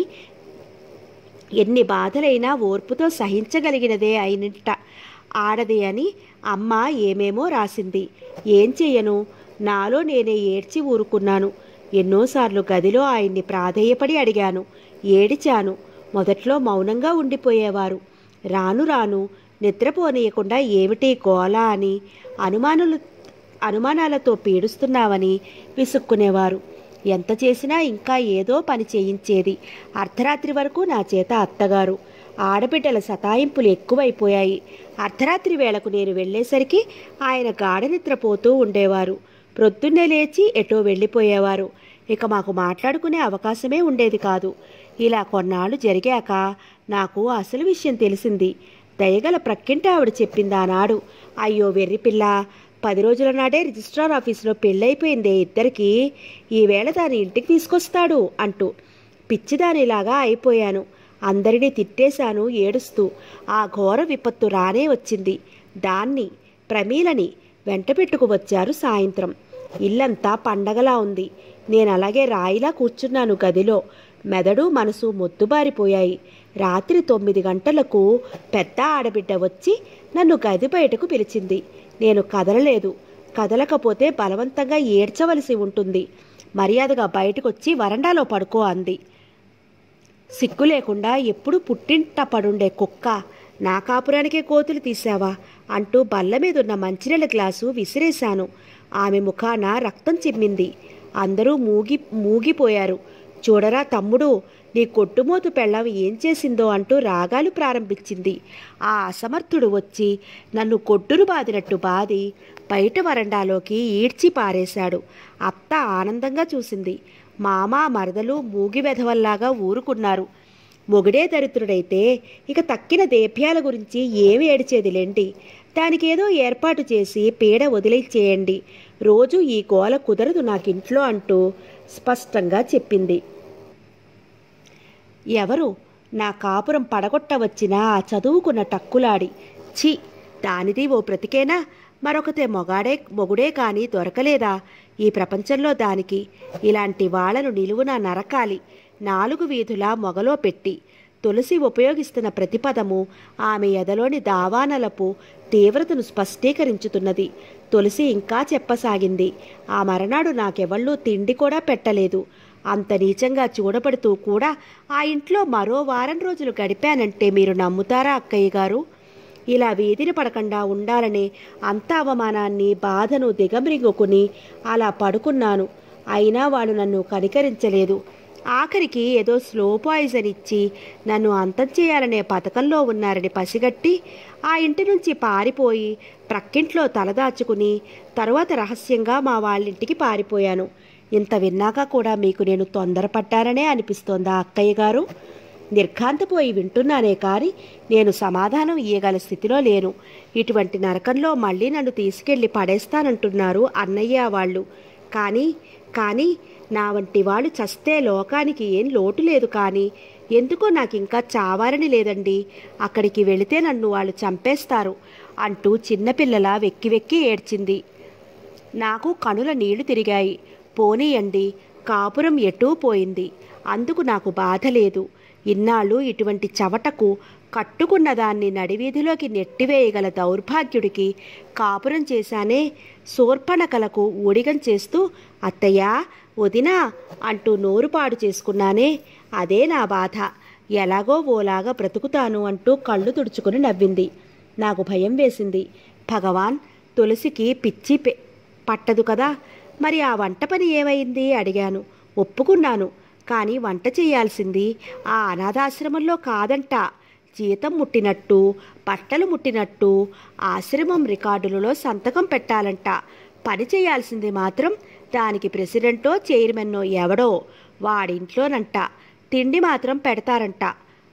ఎన్ని బాధలైనా ఓర్పుతో సహించగలిగినదే అయినట్ట ఆడది అని అమ్మ ఏమేమో రాసింది ఏం చెయ్యను నాలో నేనే ఏడ్చి ఊరుకున్నాను ఎన్నోసార్లు గదిలో ఆయన్ని ప్రాధేయపడి అడిగాను ఏడిచాను మొదట్లో మౌనంగా ఉండిపోయేవారు రాను రాను నిద్రపోనీయకుండా ఏమిటి గోల అని అనుమానులు అనుమానాలతో పీడుస్తున్నావని విసుక్కునేవారు ఎంత చేసినా ఇంకా ఏదో పని చేయించేది అర్ధరాత్రి వరకు నా చేత అత్తగారు ఆడబిడ్డల సతాయింపులు ఎక్కువైపోయాయి అర్ధరాత్రి వేళకు నేను వెళ్ళేసరికి ఆయన గాఢ నిద్రపోతూ ఉండేవారు ప్రొద్దున్నే లేచి ఎటో వెళ్ళిపోయేవారు ఇక మాకు మాట్లాడుకునే అవకాశమే ఉండేది కాదు ఇలా కొన్నాళ్ళు జరిగాక నాకు అసలు విషయం తెలిసింది దయగల ప్రక్కింటి ఆవిడ చెప్పింది ఆనాడు అయ్యో వెర్రిపిల్ల పది రోజుల నాడే రిజిస్ట్రార్ ఆఫీసులో పెళ్ళైపోయిందే ఇద్దరికి ఈవేళ దాని ఇంటికి తీసుకొస్తాడు అంటూ పిచ్చిదానిలాగా అయిపోయాను అందరినీ తిట్టేశాను ఏడుస్తూ ఆ ఘోర విపత్తు రానే వచ్చింది దాన్ని ప్రమీలని వెంట పెట్టుకు వచ్చారు సాయంత్రం ఇల్లంతా పండగలా ఉంది నేను అలాగే రాయిలా కూర్చున్నాను గదిలో మెదడు మనసు మొద్దుబారిపోయాయి రాత్రి తొమ్మిది గంటలకు పెద్ద ఆడబిడ్డ వచ్చి నన్ను గది బయటకు పిలిచింది నేను కదలలేదు కదలకపోతే బలవంతంగా ఏడ్చవలసి ఉంటుంది మర్యాదగా బయటకొచ్చి వరండాలో పడుకో అంది సిగ్గు లేకుండా ఎప్పుడు పుట్టింట పడుండే కుక్క నా కాపురానికే కోతులు తీసావా అంటూ బల్ల మీదున్న మంచినీళ్ళ గ్లాసు విసిరేశాను ఆమె ముఖాన రక్తం చిమ్మింది అందరూ మూగి మూగిపోయారు చూడరా తమ్ముడు నీ కొట్టుమోతు పెళ్ళం ఏం చేసిందో అంటూ రాగాలు ప్రారంభించింది ఆ అసమర్థుడు వచ్చి నన్ను కొట్టును బాదినట్టు బాది బయట వరండాలోకి ఈడ్చి పారేశాడు అత్త ఆనందంగా చూసింది మామ మరదలు మూగి వెధవల్లాగా ఊరుకున్నారు మొగుడే దరిద్రుడైతే ఇక తక్కిన దేభ్యాల గురించి ఏమి ఏడిచేదిలేండి దానికేదో ఏర్పాటు చేసి పీడ వదిలేచేయండి రోజు ఈ గోల కుదరదు నాకింట్లో అంటూ స్పష్టంగా చెప్పింది ఎవరు నా కాపురం పడగొట్టవచ్చిన ఆ చదువుకున్న టక్కులాడి ఛీ దానిది ఓ బ్రతికేనా మరొకతే మొగాడే మొగుడే కాని దొరకలేదా ఈ ప్రపంచంలో దానికి ఇలాంటి వాళ్లను నిలువున నరకాలి నాలుగు వీధుల మొగలో పెట్టి తులసి ఉపయోగిస్తున్న ప్రతిపదము ఆమె ఎదలోని దావానలపు తీవ్రతను స్పష్టీకరించుతున్నది తులసి ఇంకా చెప్పసాగింది ఆ మరనాడు నాకెవళ్ళూ తిండి కూడా పెట్టలేదు అంత నీచంగా చూడబడుతూ కూడా ఆ ఇంట్లో మరో వారం రోజులు గడిపానంటే మీరు నమ్ముతారా అక్కయ్య గారు ఇలా వీధిని పడకుండా ఉండాలనే అంత అవమానాన్ని బాధను దిగమ్రింగుకుని అలా పడుకున్నాను అయినా వాళ్ళు నన్ను కనికరించలేదు ఆఖరికి ఏదో స్లో పాయిజన్ ఇచ్చి నన్ను అంతం చేయాలనే పథకంలో ఉన్నారని పసిగట్టి ఆ ఇంటి నుంచి పారిపోయి ప్రక్కింట్లో తలదాచుకుని తరువాత రహస్యంగా మా వాళ్ళింటికి పారిపోయాను ఇంత విన్నాక కూడా మీకు నేను తొందరపడ్డాననే అనిపిస్తోందా అక్కయ్య గారు నిర్ఘాంతపోయి వింటున్నానే కానీ నేను సమాధానం ఇయ్యగల స్థితిలో లేను ఇటువంటి నరకంలో మళ్ళీ నన్ను తీసుకెళ్లి పడేస్తానంటున్నారు అన్నయ్య వాళ్ళు కానీ కానీ నా వంటి వాళ్ళు చస్తే లోకానికి ఏం లోటు లేదు కానీ ఎందుకో నాకు ఇంకా చావారని లేదండి అక్కడికి వెళితే నన్ను వాళ్ళు చంపేస్తారు అంటూ చిన్నపిల్లల వెక్కి వెక్కి ఏడ్చింది నాకు కనుల నీళ్లు తిరిగాయి పోనీయండి కాపురం ఎటూ పోయింది అందుకు నాకు బాధ లేదు ఇన్నాళ్ళు ఇటువంటి చవటకు కట్టుకున్న దాన్ని నడివీధిలోకి నెట్టివేయగల దౌర్భాగ్యుడికి కాపురం చేశానే శూర్పణకలకు ఊడిగం చేస్తూ అత్తయ్య వదినా అంటూ నోరు పాడు చేసుకున్నానే అదే నా బాధ ఎలాగో ఓలాగా బ్రతుకుతాను అంటూ కళ్ళు తుడుచుకుని నవ్వింది నాకు భయం వేసింది భగవాన్ తులసికి పిచ్చి పె- పట్టదు కదా మరి ఆ వంట పని ఏమైంది అడిగాను ఒప్పుకున్నాను కానీ వంట చేయాల్సింది ఆ అనాథాశ్రమంలో కాదంట జీతం ముట్టినట్టు బట్టలు ముట్టినట్టు ఆశ్రమం రికార్డులలో సంతకం పెట్టాలంట పని చేయాల్సింది మాత్రం దానికి ప్రెసిడెంటో చైర్మన్నో ఎవడో వాడింట్లోనంట తిండి మాత్రం పెడతారంట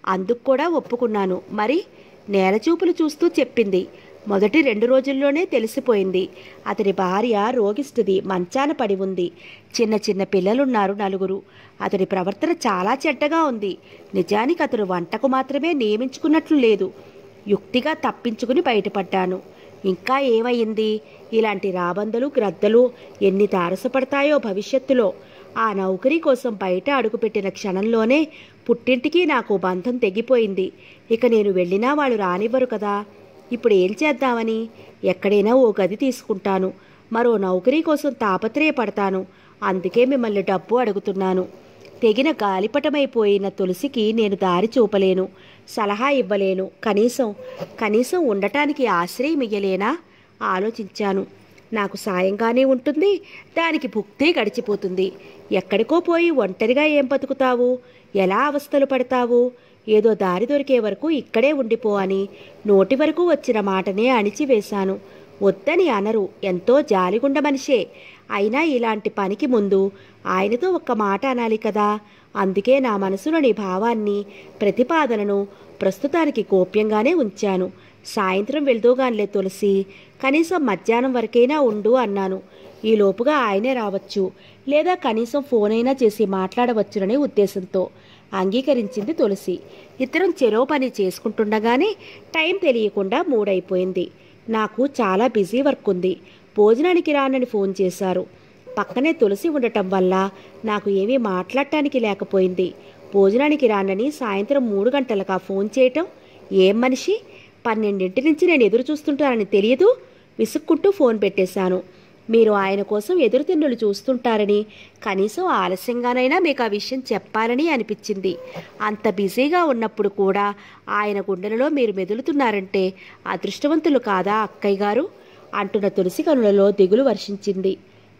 అందుకు కూడా ఒప్పుకున్నాను మరి నేలచూపులు చూస్తూ చెప్పింది మొదటి రెండు రోజుల్లోనే తెలిసిపోయింది అతని భార్య రోగిష్టిది మంచాన పడి ఉంది చిన్న చిన్న పిల్లలున్నారు నలుగురు అతడి ప్రవర్తన చాలా చెడ్డగా ఉంది నిజానికి అతడు వంటకు మాత్రమే నియమించుకున్నట్లు లేదు యుక్తిగా తప్పించుకుని బయటపడ్డాను ఇంకా ఏమయ్యింది ఇలాంటి రాబందలు గ్రద్దలు ఎన్ని తారసపడతాయో భవిష్యత్తులో ఆ నౌకరీ కోసం బయట అడుగుపెట్టిన క్షణంలోనే పుట్టింటికి నాకు బంధం తెగిపోయింది ఇక నేను వెళ్ళినా వాళ్ళు రానివ్వరు కదా ఇప్పుడు ఏం చేద్దామని ఎక్కడైనా ఓ గది తీసుకుంటాను మరో నౌకరీ కోసం తాపత్రయపడతాను అందుకే మిమ్మల్ని డబ్బు అడుగుతున్నాను తెగిన గాలిపటమైపోయిన తులసికి నేను దారి చూపలేను సలహా ఇవ్వలేను కనీసం కనీసం ఉండటానికి ఆశ్రయం ఇయ్యలేనా ఆలోచించాను నాకు సాయంగానే ఉంటుంది దానికి భుక్తి గడిచిపోతుంది ఎక్కడికో పోయి ఒంటరిగా ఏం బతుకుతావు ఎలా అవస్థలు పడతావు ఏదో దారి దొరికే వరకు ఇక్కడే ఉండిపో అని నోటి వరకు వచ్చిన మాటనే అణిచివేశాను వద్దని అనరు ఎంతో జాలిగుండ మనిషే అయినా ఇలాంటి పనికి ముందు ఆయనతో ఒక్క మాట అనాలి కదా అందుకే నా మనసులోని భావాన్ని ప్రతిపాదనను ప్రస్తుతానికి గోప్యంగానే ఉంచాను సాయంత్రం వెళ్దూగానిలే తులసి కనీసం మధ్యాహ్నం వరకైనా ఉండు అన్నాను ఈ లోపుగా ఆయనే రావచ్చు లేదా కనీసం ఫోన్ అయినా చేసి మాట్లాడవచ్చుననే ఉద్దేశంతో అంగీకరించింది తులసి ఇద్దరం చెరో పని చేసుకుంటుండగానే టైం తెలియకుండా మూడైపోయింది నాకు చాలా బిజీ వర్క్ ఉంది భోజనానికి రానని ఫోన్ చేశారు పక్కనే తులసి ఉండటం వల్ల నాకు ఏమీ మాట్లాడటానికి లేకపోయింది భోజనానికి రానని సాయంత్రం మూడు గంటలకా ఫోన్ చేయటం ఏం మనిషి పన్నెండింటి నుంచి నేను ఎదురు చూస్తుంటానని తెలియదు విసుక్కుంటూ ఫోన్ పెట్టేశాను మీరు ఆయన కోసం ఎదురుతిన్నులు చూస్తుంటారని కనీసం ఆలస్యంగానైనా మీకు ఆ విషయం చెప్పాలని అనిపించింది అంత బిజీగా ఉన్నప్పుడు కూడా ఆయన గుండెలలో మీరు మెదులుతున్నారంటే అదృష్టవంతులు కాదా అక్కయ్య గారు అంటున్న తులసి కనులలో దిగులు వర్షించింది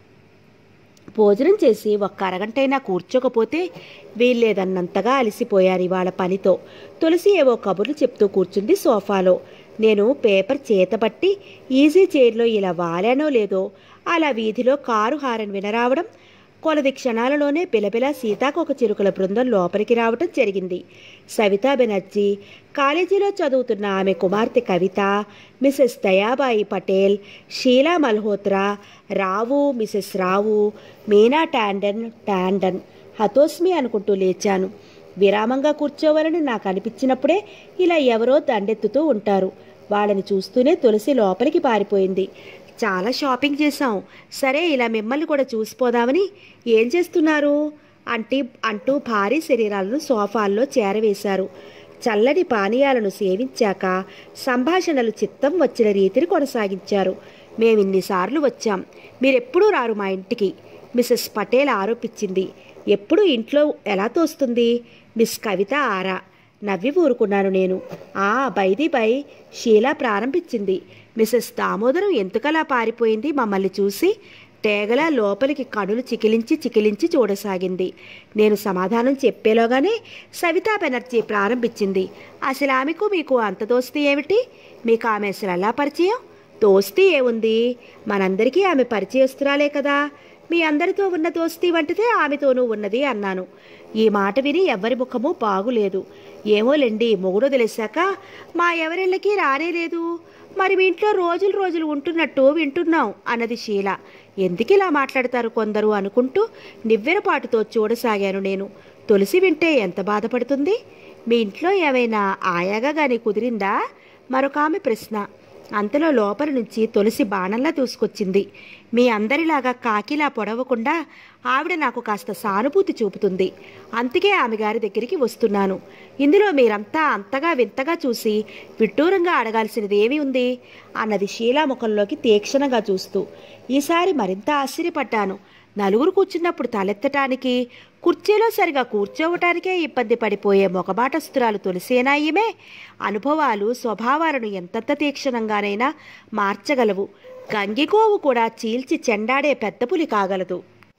భోజనం చేసి ఒక్క అరగంటైనా కూర్చోకపోతే వీల్లేదన్నంతగా అలసిపోయారు ఇవాళ పనితో తులసి ఏవో కబుర్లు చెప్తూ కూర్చుంది సోఫాలో నేను పేపర్ చేతబట్టి ఈజీ చైర్లో ఇలా వాలానో లేదో అలా వీధిలో కారు హారన్ వినరావడం కొలది క్షణాలలోనే పిలపిల సీతాకొక చిరుకల బృందం లోపలికి రావటం జరిగింది సవితా బెనర్జీ కాలేజీలో చదువుతున్న ఆమె కుమార్తె కవిత మిసెస్ దయాబాయి పటేల్ షీలా మల్హోత్రా రావు మిసెస్ రావు మీనా టాండన్ టాండన్ హతోస్మి అనుకుంటూ లేచాను విరామంగా కూర్చోవాలని నాకు అనిపించినప్పుడే ఇలా ఎవరో దండెత్తుతూ ఉంటారు వాళ్ళని చూస్తూనే తులసి లోపలికి పారిపోయింది చాలా షాపింగ్ చేశాం సరే ఇలా మిమ్మల్ని కూడా చూసిపోదామని ఏం చేస్తున్నారు అంటే అంటూ భారీ శరీరాలను సోఫాల్లో చేరవేశారు చల్లని పానీయాలను సేవించాక సంభాషణలు చిత్తం వచ్చిన రీతిని కొనసాగించారు మేమిన్నిసార్లు వచ్చాం మీరెప్పుడూ రారు మా ఇంటికి మిసెస్ పటేల్ ఆరోపించింది ఎప్పుడు ఇంట్లో ఎలా తోస్తుంది మిస్ కవిత ఆరా నవ్వి ఊరుకున్నాను నేను ఆ బైది బై షీలా ప్రారంభించింది మిసెస్ దామోదరం ఎందుకలా పారిపోయింది మమ్మల్ని చూసి తేగలా లోపలికి కనులు చికిలించి చికిలించి చూడసాగింది నేను సమాధానం చెప్పేలోగానే సవితా బెనర్జీ ప్రారంభించింది అసలు ఆమెకు మీకు అంత దోస్తీ ఏమిటి మీకు ఆమె అసలు ఎలా పరిచయం దోస్తీ ఏముంది మనందరికీ ఆమె పరిచయస్తురాలే కదా మీ అందరితో ఉన్న దోస్తీ వంటిదే ఆమెతోనూ ఉన్నది అన్నాను ఈ మాట విని ఎవ్వరి ముఖము బాగులేదు ఏమోలేండి మొగుడు తెలిసాక మా ఎవరిళ్ళకి రానే లేదు మరి మీ ఇంట్లో రోజులు రోజులు ఉంటున్నట్టు వింటున్నాం అన్నది శీల ఎందుకు ఇలా మాట్లాడతారు కొందరు అనుకుంటూ నివ్వెరపాటుతో చూడసాగాను నేను తులసి వింటే ఎంత బాధపడుతుంది మీ ఇంట్లో ఏమైనా ఆయాగా గాని కుదిరిందా మరొక ఆమె ప్రశ్న అంతలో లోపల నుంచి తులసి బాణంలా దూసుకొచ్చింది మీ అందరిలాగా కాకిలా పొడవకుండా ఆవిడ నాకు కాస్త సానుభూతి చూపుతుంది అందుకే ఆమె గారి దగ్గరికి వస్తున్నాను ఇందులో మీరంతా అంతగా వింతగా చూసి విడ్డూరంగా అడగాల్సినది ఏమి ఉంది అన్నది షీలా ముఖంలోకి తీక్షణంగా చూస్తూ ఈసారి మరింత ఆశ్చర్యపడ్డాను నలుగురు కూర్చున్నప్పుడు తలెత్తటానికి కుర్చీలో సరిగా కూర్చోవటానికే ఇబ్బంది పడిపోయే మొగబాటస్తురాలు తులసేనా ఈమె అనుభవాలు స్వభావాలను ఎంతంత తీక్షణంగానైనా మార్చగలవు గంగిగోవు కూడా చీల్చి చెండాడే పెద్ద పులి కాగలదు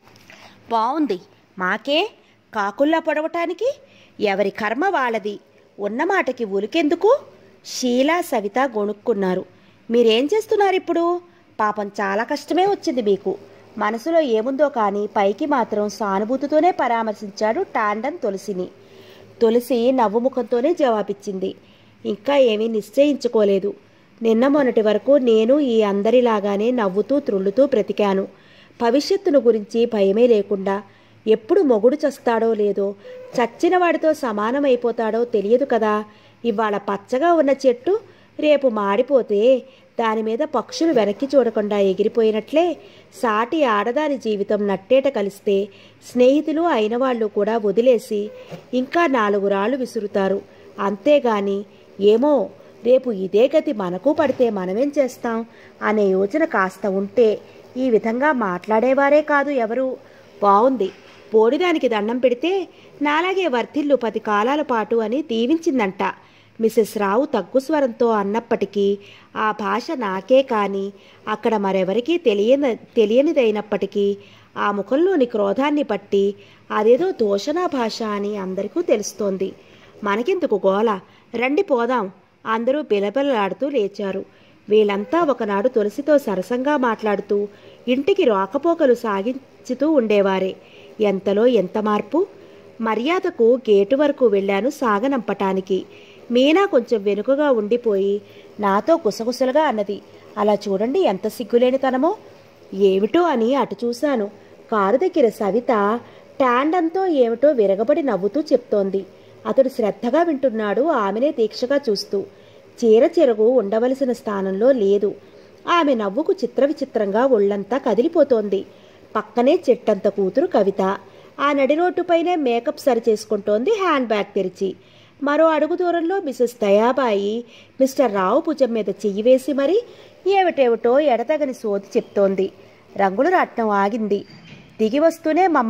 బావుంది మాకే కాకుల్లా పొడవటానికి ఎవరి కర్మ వాళ్ళది ఉన్నమాటకి ఉలికెందుకు షీలా సవిత గొణుక్కున్నారు మీరేం చేస్తున్నారు ఇప్పుడు పాపం చాలా కష్టమే వచ్చింది మీకు మనసులో ఏముందో కానీ పైకి మాత్రం సానుభూతితోనే పరామర్శించాడు టాండన్ తులసిని తులసి నవ్వుముఖంతోనే జవాబిచ్చింది ఇంకా ఏమీ నిశ్చయించుకోలేదు నిన్న మొన్నటి వరకు నేను ఈ అందరిలాగానే నవ్వుతూ త్రుళ్ళుతూ బ్రతికాను భవిష్యత్తును గురించి భయమే లేకుండా ఎప్పుడు మొగుడు చస్తాడో లేదో చచ్చిన వాడితో సమానమైపోతాడో తెలియదు కదా ఇవాళ పచ్చగా ఉన్న చెట్టు రేపు మాడిపోతే దాని మీద పక్షులు వెనక్కి చూడకుండా ఎగిరిపోయినట్లే సాటి ఆడదాని జీవితం నట్టేట కలిస్తే స్నేహితులు అయిన వాళ్ళు కూడా వదిలేసి ఇంకా నాలుగు రాళ్ళు విసురుతారు అంతేగాని ఏమో రేపు ఇదే గతి మనకు పడితే మనమేం చేస్తాం అనే యోచన కాస్త ఉంటే ఈ విధంగా మాట్లాడేవారే కాదు ఎవరు బావుంది పోడిదానికి దండం పెడితే నాలాగే వర్ధిల్లు పది కాలాల పాటు అని దీవించిందంట మిసెస్ రావు తగ్గు స్వరంతో అన్నప్పటికీ ఆ భాష నాకే కాని అక్కడ మరెవరికీ తెలియని తెలియనిదైనప్పటికీ ఆ ముఖంలోని క్రోధాన్ని బట్టి అదేదో దోషణా భాష అని అందరికీ తెలుస్తోంది మనకెందుకు గోల రండి పోదాం అందరూ బిలబిలలాడుతూ లేచారు వీళ్ళంతా ఒకనాడు తులసితో సరసంగా మాట్లాడుతూ ఇంటికి రాకపోకలు సాగించుతూ ఉండేవారే ఎంతలో ఎంత మార్పు మర్యాదకు గేటు వరకు వెళ్ళాను సాగనంపటానికి మీనా కొంచెం వెనుకగా ఉండిపోయి నాతో గుసగుసలుగా అన్నది అలా చూడండి ఎంత సిగ్గులేనితనమో ఏమిటో అని అటు చూశాను కారు దగ్గర సవిత టాండంతో ఏమిటో విరగబడి నవ్వుతూ చెప్తోంది అతడు శ్రద్ధగా వింటున్నాడు ఆమెనే దీక్షగా చూస్తూ చీర చెరుగు ఉండవలసిన స్థానంలో లేదు ఆమె నవ్వుకు చిత్ర విచిత్రంగా ఒళ్ళంతా కదిలిపోతోంది పక్కనే చెట్టంత కూతురు కవిత ఆ నడిరోడ్డుపైనే మేకప్ సరి చేసుకుంటోంది హ్యాండ్ బ్యాగ్ తెరిచి మరో అడుగు దూరంలో మిసెస్ దయాబాయి మిస్టర్ రావు భుజం మీద చెయ్యి వేసి మరి ఏమిటేమిటో ఎడతగని సోది చెప్తోంది రంగుల రాట్నం ఆగింది దిగి వస్తూనే మమ్మ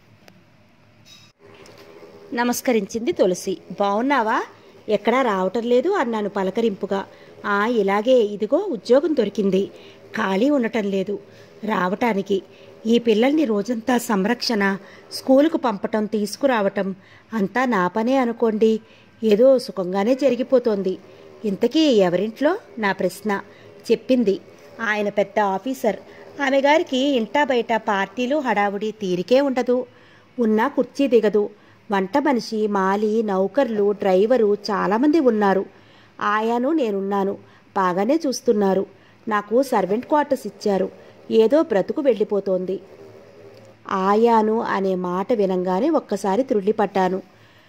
నమస్కరించింది తులసి బావున్నావా ఎక్కడా రావటం లేదు అన్నాను పలకరింపుగా ఆ ఇలాగే ఇదిగో ఉద్యోగం దొరికింది ఖాళీ ఉండటం లేదు రావటానికి ఈ పిల్లల్ని రోజంతా సంరక్షణ స్కూలుకు పంపటం తీసుకురావటం అంతా నా పనే అనుకోండి ఏదో సుఖంగానే జరిగిపోతోంది ఇంతకీ ఎవరింట్లో నా ప్రశ్న చెప్పింది ఆయన పెద్ద ఆఫీసర్ ఆమె గారికి ఇంటా బయట పార్టీలు హడావుడి తీరికే ఉండదు ఉన్నా కుర్చీ దిగదు వంట మనిషి మాలి నౌకర్లు డ్రైవరు చాలామంది ఉన్నారు ఆయాను నేనున్నాను బాగానే చూస్తున్నారు నాకు సర్వెంట్ క్వార్టర్స్ ఇచ్చారు ఏదో బ్రతుకు వెళ్ళిపోతోంది ఆయాను అనే మాట వినంగానే ఒక్కసారి త్రుళ్ళిపడ్డాను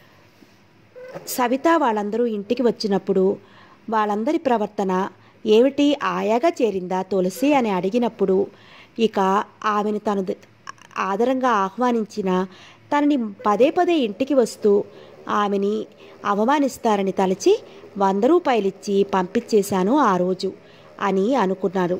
సవిత వాళ్ళందరూ ఇంటికి వచ్చినప్పుడు వాళ్ళందరి ప్రవర్తన ఏమిటి ఆయాగా చేరిందా తులసి అని అడిగినప్పుడు ఇక ఆమెను తను ద- ఆదరంగా ఆహ్వానించిన తనని పదే పదే ఇంటికి వస్తూ ఆమెని అవమానిస్తారని తలచి వంద రూపాయలిచ్చి పంపించేశాను ఆ రోజు అని అనుకున్నారు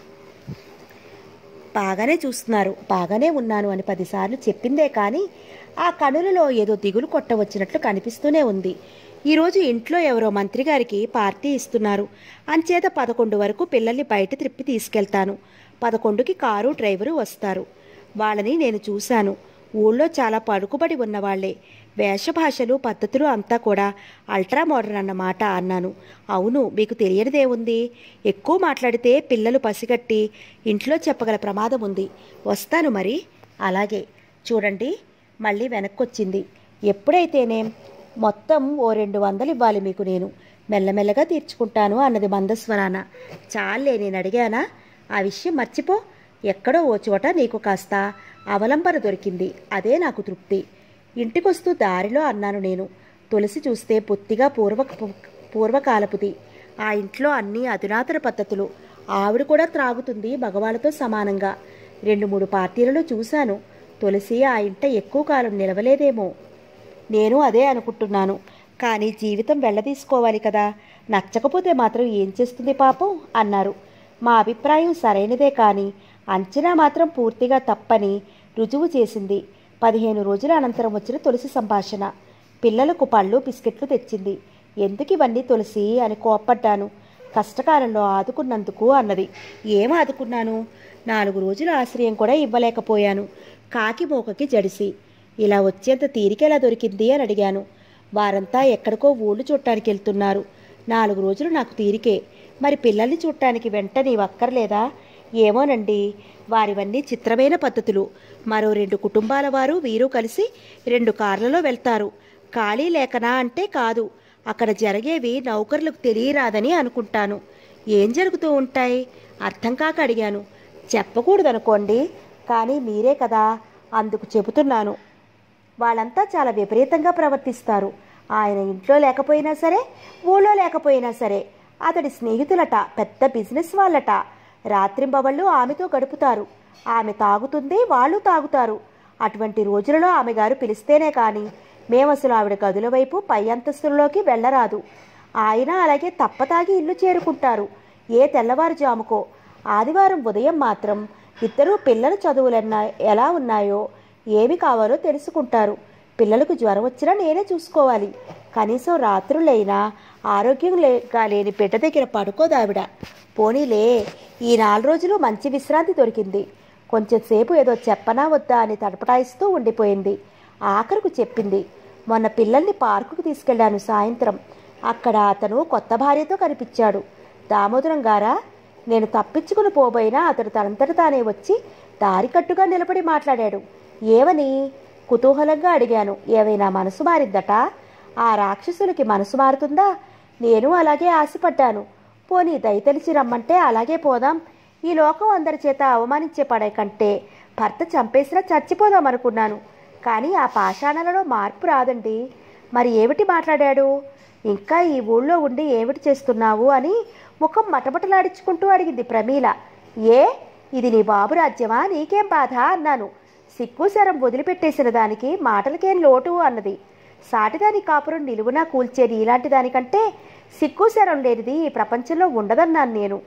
బాగానే చూస్తున్నారు బాగానే ఉన్నాను అని పదిసార్లు చెప్పిందే కానీ ఆ కనులలో ఏదో దిగులు కొట్టవచ్చినట్లు కనిపిస్తూనే ఉంది ఈరోజు ఇంట్లో ఎవరో మంత్రి గారికి పార్టీ ఇస్తున్నారు అంచేత పదకొండు వరకు పిల్లల్ని బయట త్రిప్పి తీసుకెళ్తాను పదకొండుకి కారు డ్రైవరు వస్తారు వాళ్ళని నేను చూశాను ఊళ్ళో చాలా పడుకుబడి ఉన్నవాళ్లే వేషభాషలు పద్ధతులు అంతా కూడా అల్ట్రా మోడర్న్ అన్నమాట అన్నాను అవును మీకు తెలియనిదేముంది ఎక్కువ మాట్లాడితే పిల్లలు పసిగట్టి ఇంట్లో చెప్పగల ప్రమాదం ఉంది వస్తాను మరి అలాగే చూడండి మళ్ళీ వెనక్కొచ్చింది ఎప్పుడైతేనేం మొత్తం ఓ రెండు వందలు ఇవ్వాలి మీకు నేను మెల్లమెల్లగా తీర్చుకుంటాను అన్నది మందస్వరాన చాలే నేను అడిగానా ఆ విషయం మర్చిపో ఎక్కడో ఓ చోట నీకు కాస్త అవలంబన దొరికింది అదే నాకు తృప్తి ఇంటికొస్తూ దారిలో అన్నాను నేను తులసి చూస్తే పొత్తిగా పూర్వ పూర్వకాలపుది ఆ ఇంట్లో అన్ని అధునాతన పద్ధతులు ఆవిడ కూడా త్రాగుతుంది మగవాళ్ళతో సమానంగా రెండు మూడు పార్టీలలో చూశాను తులసి ఆ ఇంట ఎక్కువ కాలం నిలవలేదేమో నేను అదే అనుకుంటున్నాను కానీ జీవితం వెళ్ళదీసుకోవాలి కదా నచ్చకపోతే మాత్రం ఏం చేస్తుంది పాపం అన్నారు మా అభిప్రాయం సరైనదే కానీ అంచనా మాత్రం పూర్తిగా తప్పని రుజువు చేసింది పదిహేను రోజుల అనంతరం వచ్చిన తులసి సంభాషణ పిల్లలకు పళ్ళు బిస్కెట్లు తెచ్చింది ఎందుకు ఇవన్నీ తులసి అని కోప్పడ్డాను కష్టకాలంలో ఆదుకున్నందుకు అన్నది ఏం ఆదుకున్నాను నాలుగు రోజుల ఆశ్రయం కూడా ఇవ్వలేకపోయాను కాకి మోకకి జడిసి ఇలా వచ్చేంత తీరికెలా దొరికింది అని అడిగాను వారంతా ఎక్కడికో ఊళ్ళు చూడటానికి వెళ్తున్నారు నాలుగు రోజులు నాకు తీరికే మరి పిల్లల్ని చూడటానికి వెంట నీ వక్కర్లేదా ఏమోనండి వారివన్నీ చిత్రమైన పద్ధతులు మరో రెండు కుటుంబాల వారు వీరు కలిసి రెండు కార్లలో వెళ్తారు ఖాళీ లేకనా అంటే కాదు అక్కడ జరిగేవి నౌకర్లకు తెలియరాదని అనుకుంటాను ఏం జరుగుతూ ఉంటాయి అర్థం కాక అడిగాను చెప్పకూడదనుకోండి కానీ మీరే కదా అందుకు చెబుతున్నాను వాళ్ళంతా చాలా విపరీతంగా ప్రవర్తిస్తారు ఆయన ఇంట్లో లేకపోయినా సరే ఊళ్ళో లేకపోయినా సరే అతడి స్నేహితులట పెద్ద బిజినెస్ వాళ్ళట రాత్రింబవళ్ళు ఆమెతో గడుపుతారు ఆమె తాగుతుంది వాళ్ళు తాగుతారు అటువంటి రోజులలో ఆమె గారు పిలిస్తేనే కానీ మేము అసలు ఆవిడ గదుల వైపు పై అంతస్తుల్లోకి వెళ్ళరాదు ఆయన అలాగే తప్పతాగి ఇల్లు చేరుకుంటారు ఏ తెల్లవారుజాముకో ఆదివారం ఉదయం మాత్రం ఇద్దరూ పిల్లల చదువులన్నా ఎలా ఉన్నాయో ఏమి కావాలో తెలుసుకుంటారు పిల్లలకు జ్వరం వచ్చినా నేనే చూసుకోవాలి కనీసం రాత్రులైనా ఆరోగ్యం లేక లేని బిడ్డ దగ్గర పడుకోదావిడ పోనీలే ఈ నాలుగు రోజులు మంచి విశ్రాంతి దొరికింది కొంచెం సేపు ఏదో చెప్పనా వద్దా అని తడపటాయిస్తూ ఉండిపోయింది ఆఖరుకు చెప్పింది మొన్న పిల్లల్ని పార్కుకు తీసుకెళ్లాను సాయంత్రం అక్కడ అతను కొత్త భార్యతో కనిపించాడు దామోదరం గారా నేను తప్పించుకుని పోబోయినా అతడు తనంతట తానే వచ్చి దారికట్టుగా నిలబడి మాట్లాడాడు ఏమని కుతూహలంగా అడిగాను ఏవైనా మనసు మారిందట ఆ రాక్షసులకి మనసు మారుతుందా నేను అలాగే ఆశపడ్డాను పోనీ దయతలిచి రమ్మంటే అలాగే పోదాం ఈ లోకం అందరి చేత అవమానించే పడే కంటే భర్త చంపేసినా చచ్చిపోదాం అనుకున్నాను కానీ ఆ పాషాణలలో మార్పు రాదండి మరి ఏమిటి మాట్లాడాడు ఇంకా ఈ ఊళ్ళో ఉండి ఏమిటి చేస్తున్నావు అని ముఖం మటమటలాడించుకుంటూ అడిగింది ప్రమీల ఏ ఇది నీ బాబు రాజ్యమా నీకేం బాధ అన్నాను సిగ్గు శరం వదిలిపెట్టేసిన దానికి మాటలకేం లోటు అన్నది సాటిదాని కాపురం నిలువునా కూల్చేది ఇలాంటి దానికంటే సిగ్గు శరం లేనిది ఈ ప్రపంచంలో ఉండదన్నాను నేను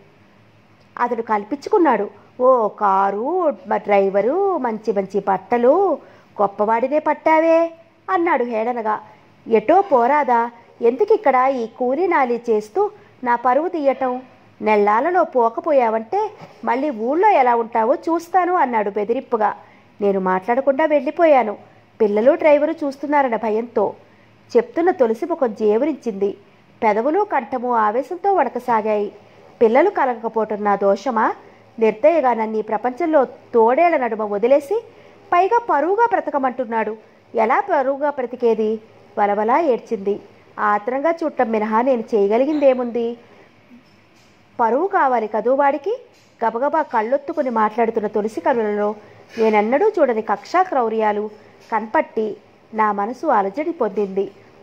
అతడు కల్పించుకున్నాడు ఓ కారు మ- డ్రైవరు మంచి మంచి బట్టలు గొప్పవాడినే పట్టావే అన్నాడు హేళనగా ఎటో పోరాదా ఎందుకిక్కడ ఈ కూలి నాలి చేస్తూ నా పరువు తీయటం నెల్లాలలో పోకపోయావంటే మళ్ళీ ఊళ్ళో ఎలా ఉంటావో చూస్తాను అన్నాడు బెదిరింపుగా నేను మాట్లాడకుండా వెళ్ళిపోయాను పిల్లలు డ్రైవరు చూస్తున్నారన్న భయంతో చెప్తున్న తులసి ముఖం జేవురించింది పెదవులు కంఠము ఆవేశంతో వడకసాగాయి పిల్లలు కలగకపోవటం నా దోషమా నిర్దయగా నన్ను ఈ ప్రపంచంలో తోడేళ్ల నడుమ వదిలేసి పైగా పరువుగా బ్రతకమంటున్నాడు ఎలా పరువుగా బ్రతికేది వలవలా ఏడ్చింది ఆత్రంగా చూడటం మినహా నేను చేయగలిగిందేముంది పరువు కావాలి కదూ వాడికి గబగబా కళ్ళొత్తుకుని మాట్లాడుతున్న తులసి కనులలో నేనెన్నడూ చూడని కక్షా క్రౌర్యాలు కన్పట్టి నా మనసు అలజడి పొందింది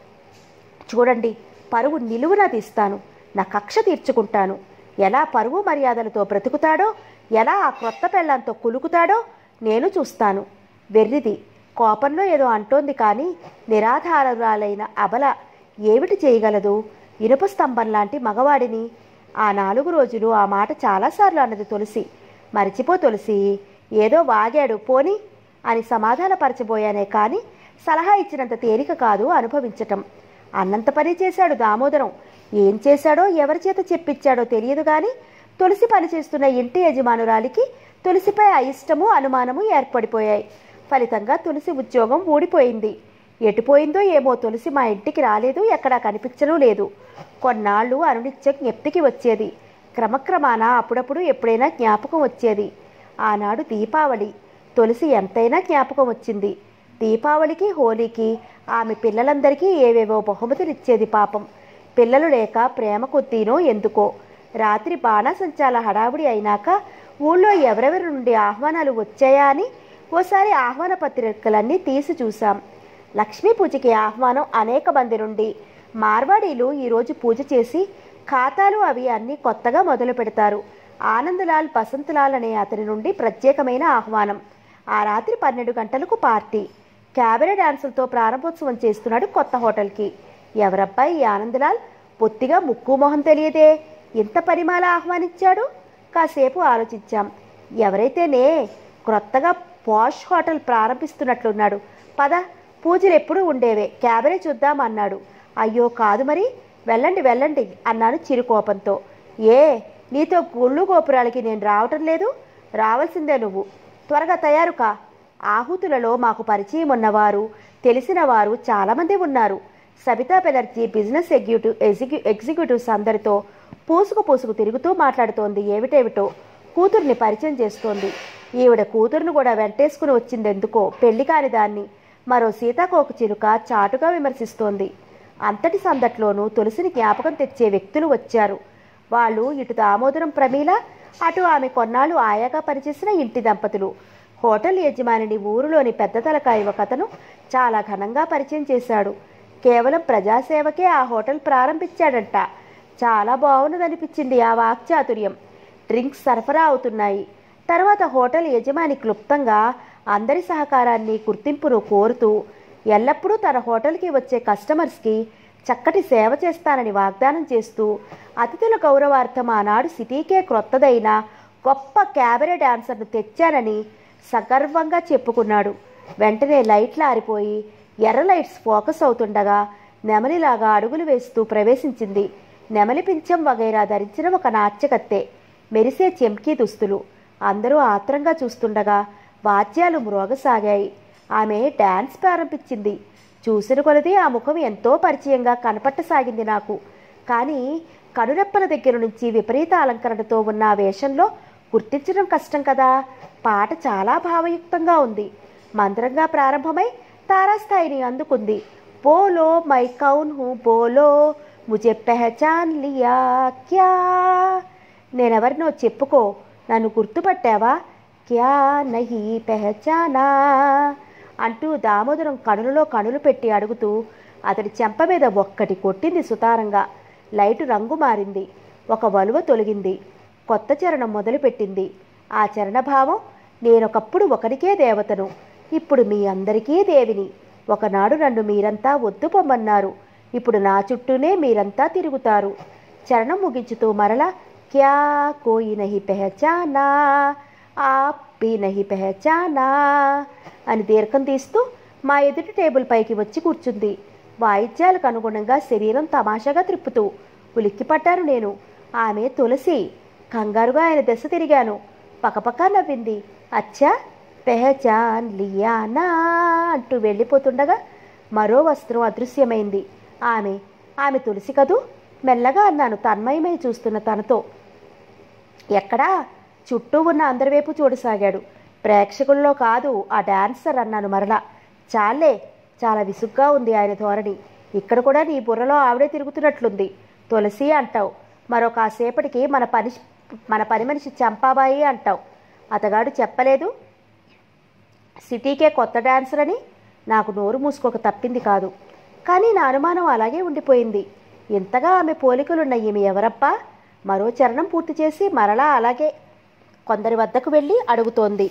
చూడండి పరువు నిలువున తీస్తాను నా కక్ష తీర్చుకుంటాను ఎలా పరువు మర్యాదలతో బ్రతుకుతాడో ఎలా ఆ క్రొత్త పెళ్ళంతో కులుకుతాడో నేను చూస్తాను వెర్రిది కోపంలో ఏదో అంటోంది కానీ నిరాధారురాలైన అబల ఏమిటి చేయగలదు ఇనుప స్తంభం లాంటి మగవాడిని ఆ నాలుగు రోజులు ఆ మాట చాలాసార్లు అన్నది తులసి మరిచిపో తులసి ఏదో వాగాడు పోని అని సమాధానపరచబోయానే కానీ సలహా ఇచ్చినంత తేలిక కాదు అనుభవించటం అన్నంత పని చేశాడు దామోదరం ఏం చేశాడో ఎవరి చేత చెప్పించాడో తెలియదు గాని తులసి పనిచేస్తున్న ఇంటి యజమానురాలికి తులసిపై అయిష్టము అనుమానము ఏర్పడిపోయాయి ఫలితంగా తులసి ఉద్యోగం ఊడిపోయింది ఎటుపోయిందో ఏమో తులసి మా ఇంటికి రాలేదు ఎక్కడా కనిపించనూ లేదు కొన్నాళ్ళు అనునిత్యం జ్ఞప్తికి వచ్చేది క్రమక్రమాన అప్పుడప్పుడు ఎప్పుడైనా జ్ఞాపకం వచ్చేది ఆనాడు దీపావళి తులసి ఎంతైనా జ్ఞాపకం వచ్చింది దీపావళికి హోలీకి ఆమె పిల్లలందరికీ ఏవేవో బహుమతులు ఇచ్చేది పాపం పిల్లలు లేక ప్రేమ కొద్దీనో ఎందుకో రాత్రి బాణాసంచాల హడావుడి అయినాక ఊళ్ళో ఎవరెవరి నుండి ఆహ్వానాలు వచ్చాయా అని ఓసారి ఆహ్వాన పత్రికలన్నీ తీసి చూశాం లక్ష్మీ పూజకి ఆహ్వానం అనేక మంది నుండి మార్వాడీలు ఈరోజు పూజ చేసి ఖాతాలు అవి అన్నీ కొత్తగా మొదలు పెడతారు ఆనందలాల్ బసంతలాల్ అనే అతని నుండి ప్రత్యేకమైన ఆహ్వానం ఆ రాత్రి పన్నెండు గంటలకు పార్టీ క్యాబరే డాన్సులతో ప్రారంభోత్సవం చేస్తున్నాడు కొత్త హోటల్కి ఎవరబ్బాయి ఈ ఆనందలాల్ పొత్తిగా ముక్కు మొహం తెలియదే ఇంత పరిమాల ఆహ్వానించాడు కాసేపు ఆలోచించాం ఎవరైతేనే క్రొత్తగా పాష్ హోటల్ ప్రారంభిస్తున్నట్లున్నాడు పద పూజలు ఎప్పుడూ ఉండేవే క్యాబరే చూద్దాం అన్నాడు అయ్యో కాదు మరి వెళ్ళండి వెళ్ళండి అన్నాను చిరుకోపంతో ఏ నీతో గుళ్ళు గోపురాలకి నేను రావటం లేదు రావాల్సిందే నువ్వు త్వరగా తయారు కా ఆహుతులలో మాకు పరిచయం ఉన్నవారు తెలిసిన వారు చాలామంది ఉన్నారు సబితా బెనర్జీ బిజినెస్ ఎగ్జిక్యూటివ్ ఎగ్జిక్యూ ఎగ్జిక్యూటివ్స్ అందరితో పూసుకు పూసుకు తిరుగుతూ మాట్లాడుతోంది ఏమిటేమిటో కూతుర్ని పరిచయం చేస్తోంది ఈవిడ కూతురును కూడా వెంటేసుకుని వచ్చిందెందుకో పెళ్లి కాని దాన్ని మరో సీతాకోక చిలుక చాటుగా విమర్శిస్తోంది అంతటి సందట్లోనూ తులసిని జ్ఞాపకం తెచ్చే వ్యక్తులు వచ్చారు వాళ్ళు ఇటు దామోదరం ప్రమీల అటు ఆమె కొన్నాళ్ళు ఆయాగా పనిచేసిన ఇంటి దంపతులు హోటల్ యజమానిని ఊరిలోని పెద్ద తలకాయ ఒక అతను చాలా ఘనంగా పరిచయం చేశాడు కేవలం ప్రజాసేవకే ఆ హోటల్ ప్రారంభించాడంట చాలా బాగున్నదనిపించింది ఆ వాక్చాతుర్యం డ్రింక్స్ సరఫరా అవుతున్నాయి తర్వాత హోటల్ యజమాని క్లుప్తంగా అందరి సహకారాన్ని గుర్తింపును కోరుతూ ఎల్లప్పుడూ తన హోటల్కి వచ్చే కస్టమర్స్కి చక్కటి సేవ చేస్తానని వాగ్దానం చేస్తూ అతిథుల గౌరవార్థం ఆనాడు సిటీకే క్రొత్తదైన గొప్ప క్యాబరే డాన్సర్ను తెచ్చానని సగర్వంగా చెప్పుకున్నాడు వెంటనే లైట్లు ఆరిపోయి ఎర్ర లైట్స్ ఫోకస్ అవుతుండగా నెమలిలాగా అడుగులు వేస్తూ ప్రవేశించింది నెమలి పింఛం వగైరా ధరించిన ఒక నాట్యకత్తె మెరిసే చెంకీ దుస్తులు అందరూ ఆత్రంగా చూస్తుండగా వాద్యాలు మ్రోగసాగాయి ఆమె డాన్స్ ప్రారంభించింది చూసిన కొలది ఆ ముఖం ఎంతో పరిచయంగా కనపట్టసాగింది నాకు కానీ కనురెప్పల దగ్గర నుంచి విపరీత అలంకరణతో ఉన్న ఆ వేషంలో గుర్తించడం కష్టం కదా పాట చాలా భావయుక్తంగా ఉంది మంత్రంగా ప్రారంభమై తారాస్థాయిని అందుకుంది బోలో మై కౌన్ హూ బోలో ముజే పెహచాన్ లియా క్యా నేనెవరినో చెప్పుకో నన్ను గుర్తుపట్టావా క్యా నహి పెహచానా అంటూ దామోదరం కనులలో కనులు పెట్టి అడుగుతూ అతడి చెంప మీద ఒక్కటి కొట్టింది సుతారంగా లైటు రంగు మారింది ఒక వలువ తొలగింది కొత్త చరణం మొదలుపెట్టింది ఆ చరణభావం నేనొకప్పుడు ఒకరికే దేవతను ఇప్పుడు మీ అందరికీ దేవిని ఒకనాడు నన్ను మీరంతా వద్దు పొమ్మన్నారు ఇప్పుడు నా చుట్టూనే మీరంతా తిరుగుతారు చరణం ముగించుతూ మరలా క్యా కోయి నహి పెహచానా ఆప్ భీ నహి పెహచానా అని దీర్ఘం తీస్తూ మా ఎదుటి టేబుల్ పైకి వచ్చి కూర్చుంది వాయిద్యాలకు అనుగుణంగా శరీరం తమాషాగా త్రిప్పుతూ ఉలిక్కిపడ్డాను నేను ఆమె తులసి కంగారుగా ఆయన దశ తిరిగాను పకపక నవ్వింది అచ్చా పెహచాన్ లియానా అంటూ వెళ్ళిపోతుండగా మరో వస్త్రం అదృశ్యమైంది ఆమె ఆమె తులసి కదూ మెల్లగా అన్నాను తన్మయమై చూస్తున్న తనతో ఎక్కడా చుట్టూ ఉన్న అందరి వైపు చూడసాగాడు ప్రేక్షకుల్లో కాదు ఆ డాన్సర్ అన్నాను మరలా చాలే చాలా విసుగ్గా ఉంది ఆయన ధోరణి ఇక్కడ కూడా నీ బుర్రలో ఆవిడే తిరుగుతున్నట్లుంది తులసి అంటావు మరో కాసేపటికి మన పని మన పని మనిషి చంపాబాయి అంటావు అతగాడు చెప్పలేదు సిటీకే కొత్త డాన్సర్ అని నాకు నోరు మూసుకోక తప్పింది కాదు కానీ నా అనుమానం అలాగే ఉండిపోయింది ఇంతగా ఆమె పోలికలున్న ఈమె ఎవరప్పా మరో చరణం పూర్తి చేసి మరలా అలాగే కొందరి వద్దకు వెళ్ళి అడుగుతోంది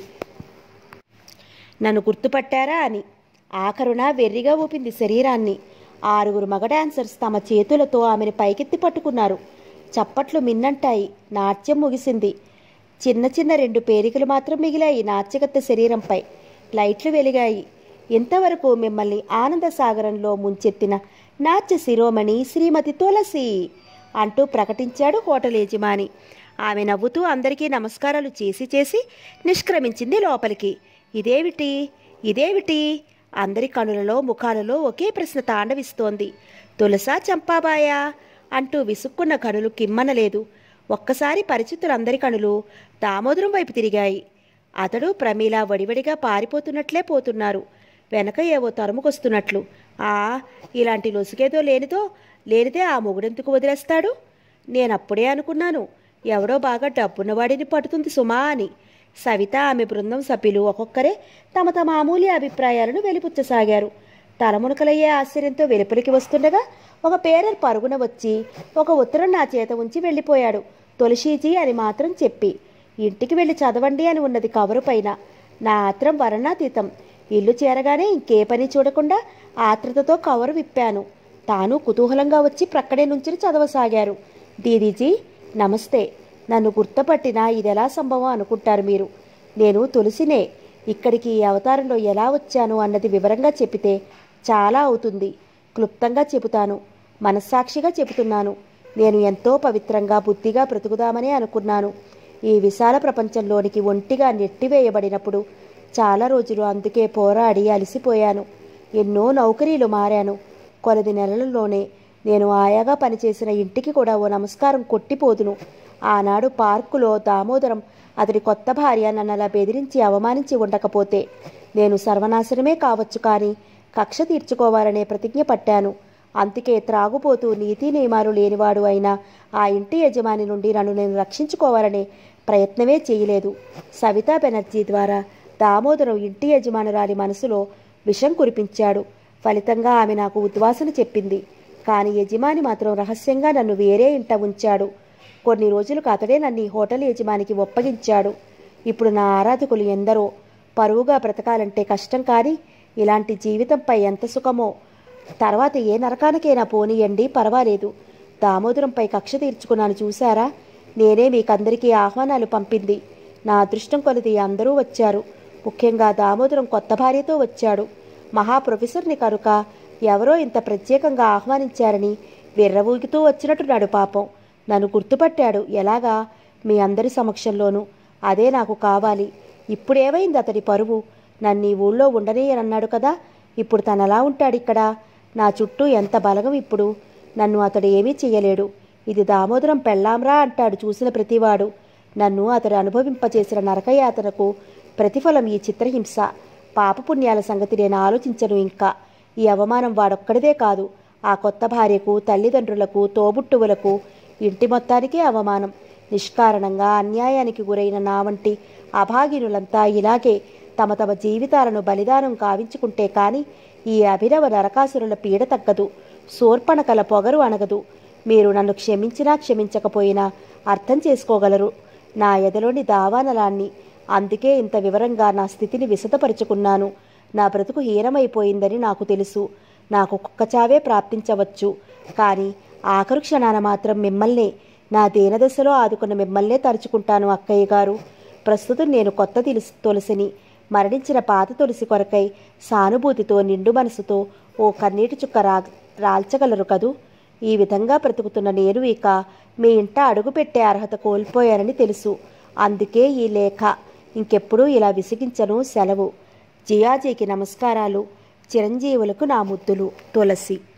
నన్ను గుర్తుపట్టారా అని ఆఖరున వెర్రిగా ఊపింది శరీరాన్ని ఆరుగురు మగ డాన్సర్స్ తమ చేతులతో ఆమెను పైకెత్తి పట్టుకున్నారు చప్పట్లు మిన్నంటాయి నాట్యం ముగిసింది చిన్న చిన్న రెండు పేరికలు మాత్రం మిగిలాయి నాట్యగత్త శరీరంపై లైట్లు వెలిగాయి ఇంతవరకు మిమ్మల్ని ఆనంద సాగరంలో ముంచెత్తిన నాట్య శిరోమణి శ్రీమతి తులసి అంటూ ప్రకటించాడు హోటల్ యజమాని ఆమె నవ్వుతూ అందరికీ నమస్కారాలు చేసి చేసి నిష్క్రమించింది లోపలికి ఇదేమిటి ఇదేమిటి అందరి కనులలో ముఖాలలో ఒకే ప్రశ్న తాండవిస్తోంది తులసా చంపాబాయా అంటూ విసుక్కున్న కనులు కిమ్మనలేదు ఒక్కసారి పరిచితులందరి కనులు దామోదరం వైపు తిరిగాయి అతడు ప్రమీల వడివడిగా పారిపోతున్నట్లే పోతున్నారు వెనక ఏవో తరుముకొస్తున్నట్లు ఆ ఇలాంటి లొసుకేదో లేనిదో లేనిదే ఆ మొగుడెందుకు వదిలేస్తాడు నేనప్పుడే అనుకున్నాను ఎవడో బాగా డబ్బున్నవాడిని పడుతుంది సుమా అని సవిత ఆమె బృందం సభ్యులు ఒక్కొక్కరే తమ తమ అమూల్య అభిప్రాయాలను వెలిపుచ్చసాగారు తలమునకలయ్యే ఆశ్చర్యంతో వెలుపలికి వస్తుండగా ఒక పేరర్ పరుగున వచ్చి ఒక ఉత్తరం నా చేత ఉంచి వెళ్ళిపోయాడు తులసీజీ అని మాత్రం చెప్పి ఇంటికి వెళ్ళి చదవండి అని ఉన్నది కవరు పైన నా ఆత్రం వర్ణాతీతం ఇల్లు చేరగానే ఇంకే పని చూడకుండా ఆత్రతతో కవరు విప్పాను తాను కుతూహలంగా వచ్చి ప్రక్కడే నుంచి చదవసాగారు దీదీజీ నమస్తే నన్ను గుర్తుపట్టినా ఇదెలా సంభవం అనుకుంటారు మీరు నేను తులసినే ఇక్కడికి ఈ అవతారంలో ఎలా వచ్చాను అన్నది వివరంగా చెప్పితే చాలా అవుతుంది క్లుప్తంగా చెబుతాను మనస్సాక్షిగా చెబుతున్నాను నేను ఎంతో పవిత్రంగా బుద్ధిగా బ్రతుకుదామని అనుకున్నాను ఈ విశాల ప్రపంచంలోనికి ఒంటిగా నెట్టివేయబడినప్పుడు చాలా రోజులు అందుకే పోరాడి అలసిపోయాను ఎన్నో నౌకరీలు మారాను కొలది నెలలలోనే నేను ఆయాగా పనిచేసిన ఇంటికి కూడా ఓ నమస్కారం కొట్టిపోదును ఆనాడు పార్కులో దామోదరం అతడి కొత్త భార్య నన్ను అలా బెదిరించి అవమానించి ఉండకపోతే నేను సర్వనాశనమే కావచ్చు కానీ కక్ష తీర్చుకోవాలనే ప్రతిజ్ఞ పట్టాను అందుకే త్రాగుపోతూ నీతి నియమాలు లేనివాడు అయిన ఆ ఇంటి యజమాని నుండి నన్ను నేను రక్షించుకోవాలనే ప్రయత్నమే చేయలేదు సవితా బెనర్జీ ద్వారా దామోదరం ఇంటి యజమానురాలి మనసులో విషం కురిపించాడు ఫలితంగా ఆమె నాకు ఉద్వాసన చెప్పింది కానీ యజమాని మాత్రం రహస్యంగా నన్ను వేరే ఇంట ఉంచాడు కొన్ని రోజులకు అతడే నన్ను ఈ హోటల్ యజమానికి ఒప్పగించాడు ఇప్పుడు నా ఆరాధకులు ఎందరో పరువుగా బ్రతకాలంటే కష్టం కానీ ఇలాంటి జీవితంపై ఎంత సుఖమో తర్వాత ఏ నరకానికైనా పోనీయండి పర్వాలేదు దామోదరంపై కక్ష తీర్చుకున్నాను చూశారా నేనే మీకందరికీ ఆహ్వానాలు పంపింది నా అదృష్టం కొలిది అందరూ వచ్చారు ముఖ్యంగా దామోదరం కొత్త భార్యతో వచ్చాడు మహా ప్రొఫెసర్ని కనుక ఎవరో ఇంత ప్రత్యేకంగా ఆహ్వానించారని విర్రవూగుతూ వచ్చినట్టున్నాడు పాపం నన్ను గుర్తుపట్టాడు ఎలాగా మీ అందరి సమక్షంలోనూ అదే నాకు కావాలి ఇప్పుడేమైంది అతడి పరువు నన్ను ఈ ఊళ్ళో ఉండనేయనన్నాడు కదా ఇప్పుడు తనలా ఉంటాడిక్కడ నా చుట్టూ ఎంత బలగం ఇప్పుడు నన్ను అతడు ఏమీ చెయ్యలేడు ఇది దామోదరం పెళ్ళాంరా అంటాడు చూసిన ప్రతివాడు నన్ను అతడు అనుభవింపచేసిన నరకయాతనకు ప్రతిఫలం ఈ చిత్రహింస పాపపుణ్యాల సంగతి నేను ఆలోచించను ఇంకా ఈ అవమానం వాడొక్కడిదే కాదు ఆ కొత్త భార్యకు తల్లిదండ్రులకు తోబుట్టువులకు ఇంటి మొత్తానికే అవమానం నిష్కారణంగా అన్యాయానికి గురైన నా వంటి అభాగినులంతా ఇలాగే తమ తమ జీవితాలను బలిదానం కావించుకుంటే కాని ఈ అభినవ నరకాసురుల పీడ తగ్గదు శూర్పణకల పొగరు అనగదు మీరు నన్ను క్షమించినా క్షమించకపోయినా అర్థం చేసుకోగలరు నా ఎదలోని దావానలాన్ని అందుకే ఇంత వివరంగా నా స్థితిని విశదపరుచుకున్నాను నా బ్రతుకు హీనమైపోయిందని నాకు తెలుసు నాకు కుక్కచావే ప్రాప్తించవచ్చు కానీ ఆఖరు క్షణాన మాత్రం మిమ్మల్నే నా దీనదశలో ఆదుకున్న మిమ్మల్నే తలుచుకుంటాను అక్కయ్య గారు ప్రస్తుతం నేను కొత్త తులసి తులసిని మరణించిన పాత తులసి కొరకై సానుభూతితో నిండు మనసుతో ఓ కన్నీటి చుక్క రా రాల్చగలరు కదూ ఈ విధంగా బ్రతుకుతున్న నేను ఇక మీ ఇంట అడుగుపెట్టే అర్హత కోల్పోయానని తెలుసు అందుకే ఈ లేఖ ఇంకెప్పుడూ ఇలా విసిగించను సెలవు జియాజీకి నమస్కారాలు చిరంజీవులకు నా ముద్దులు తులసి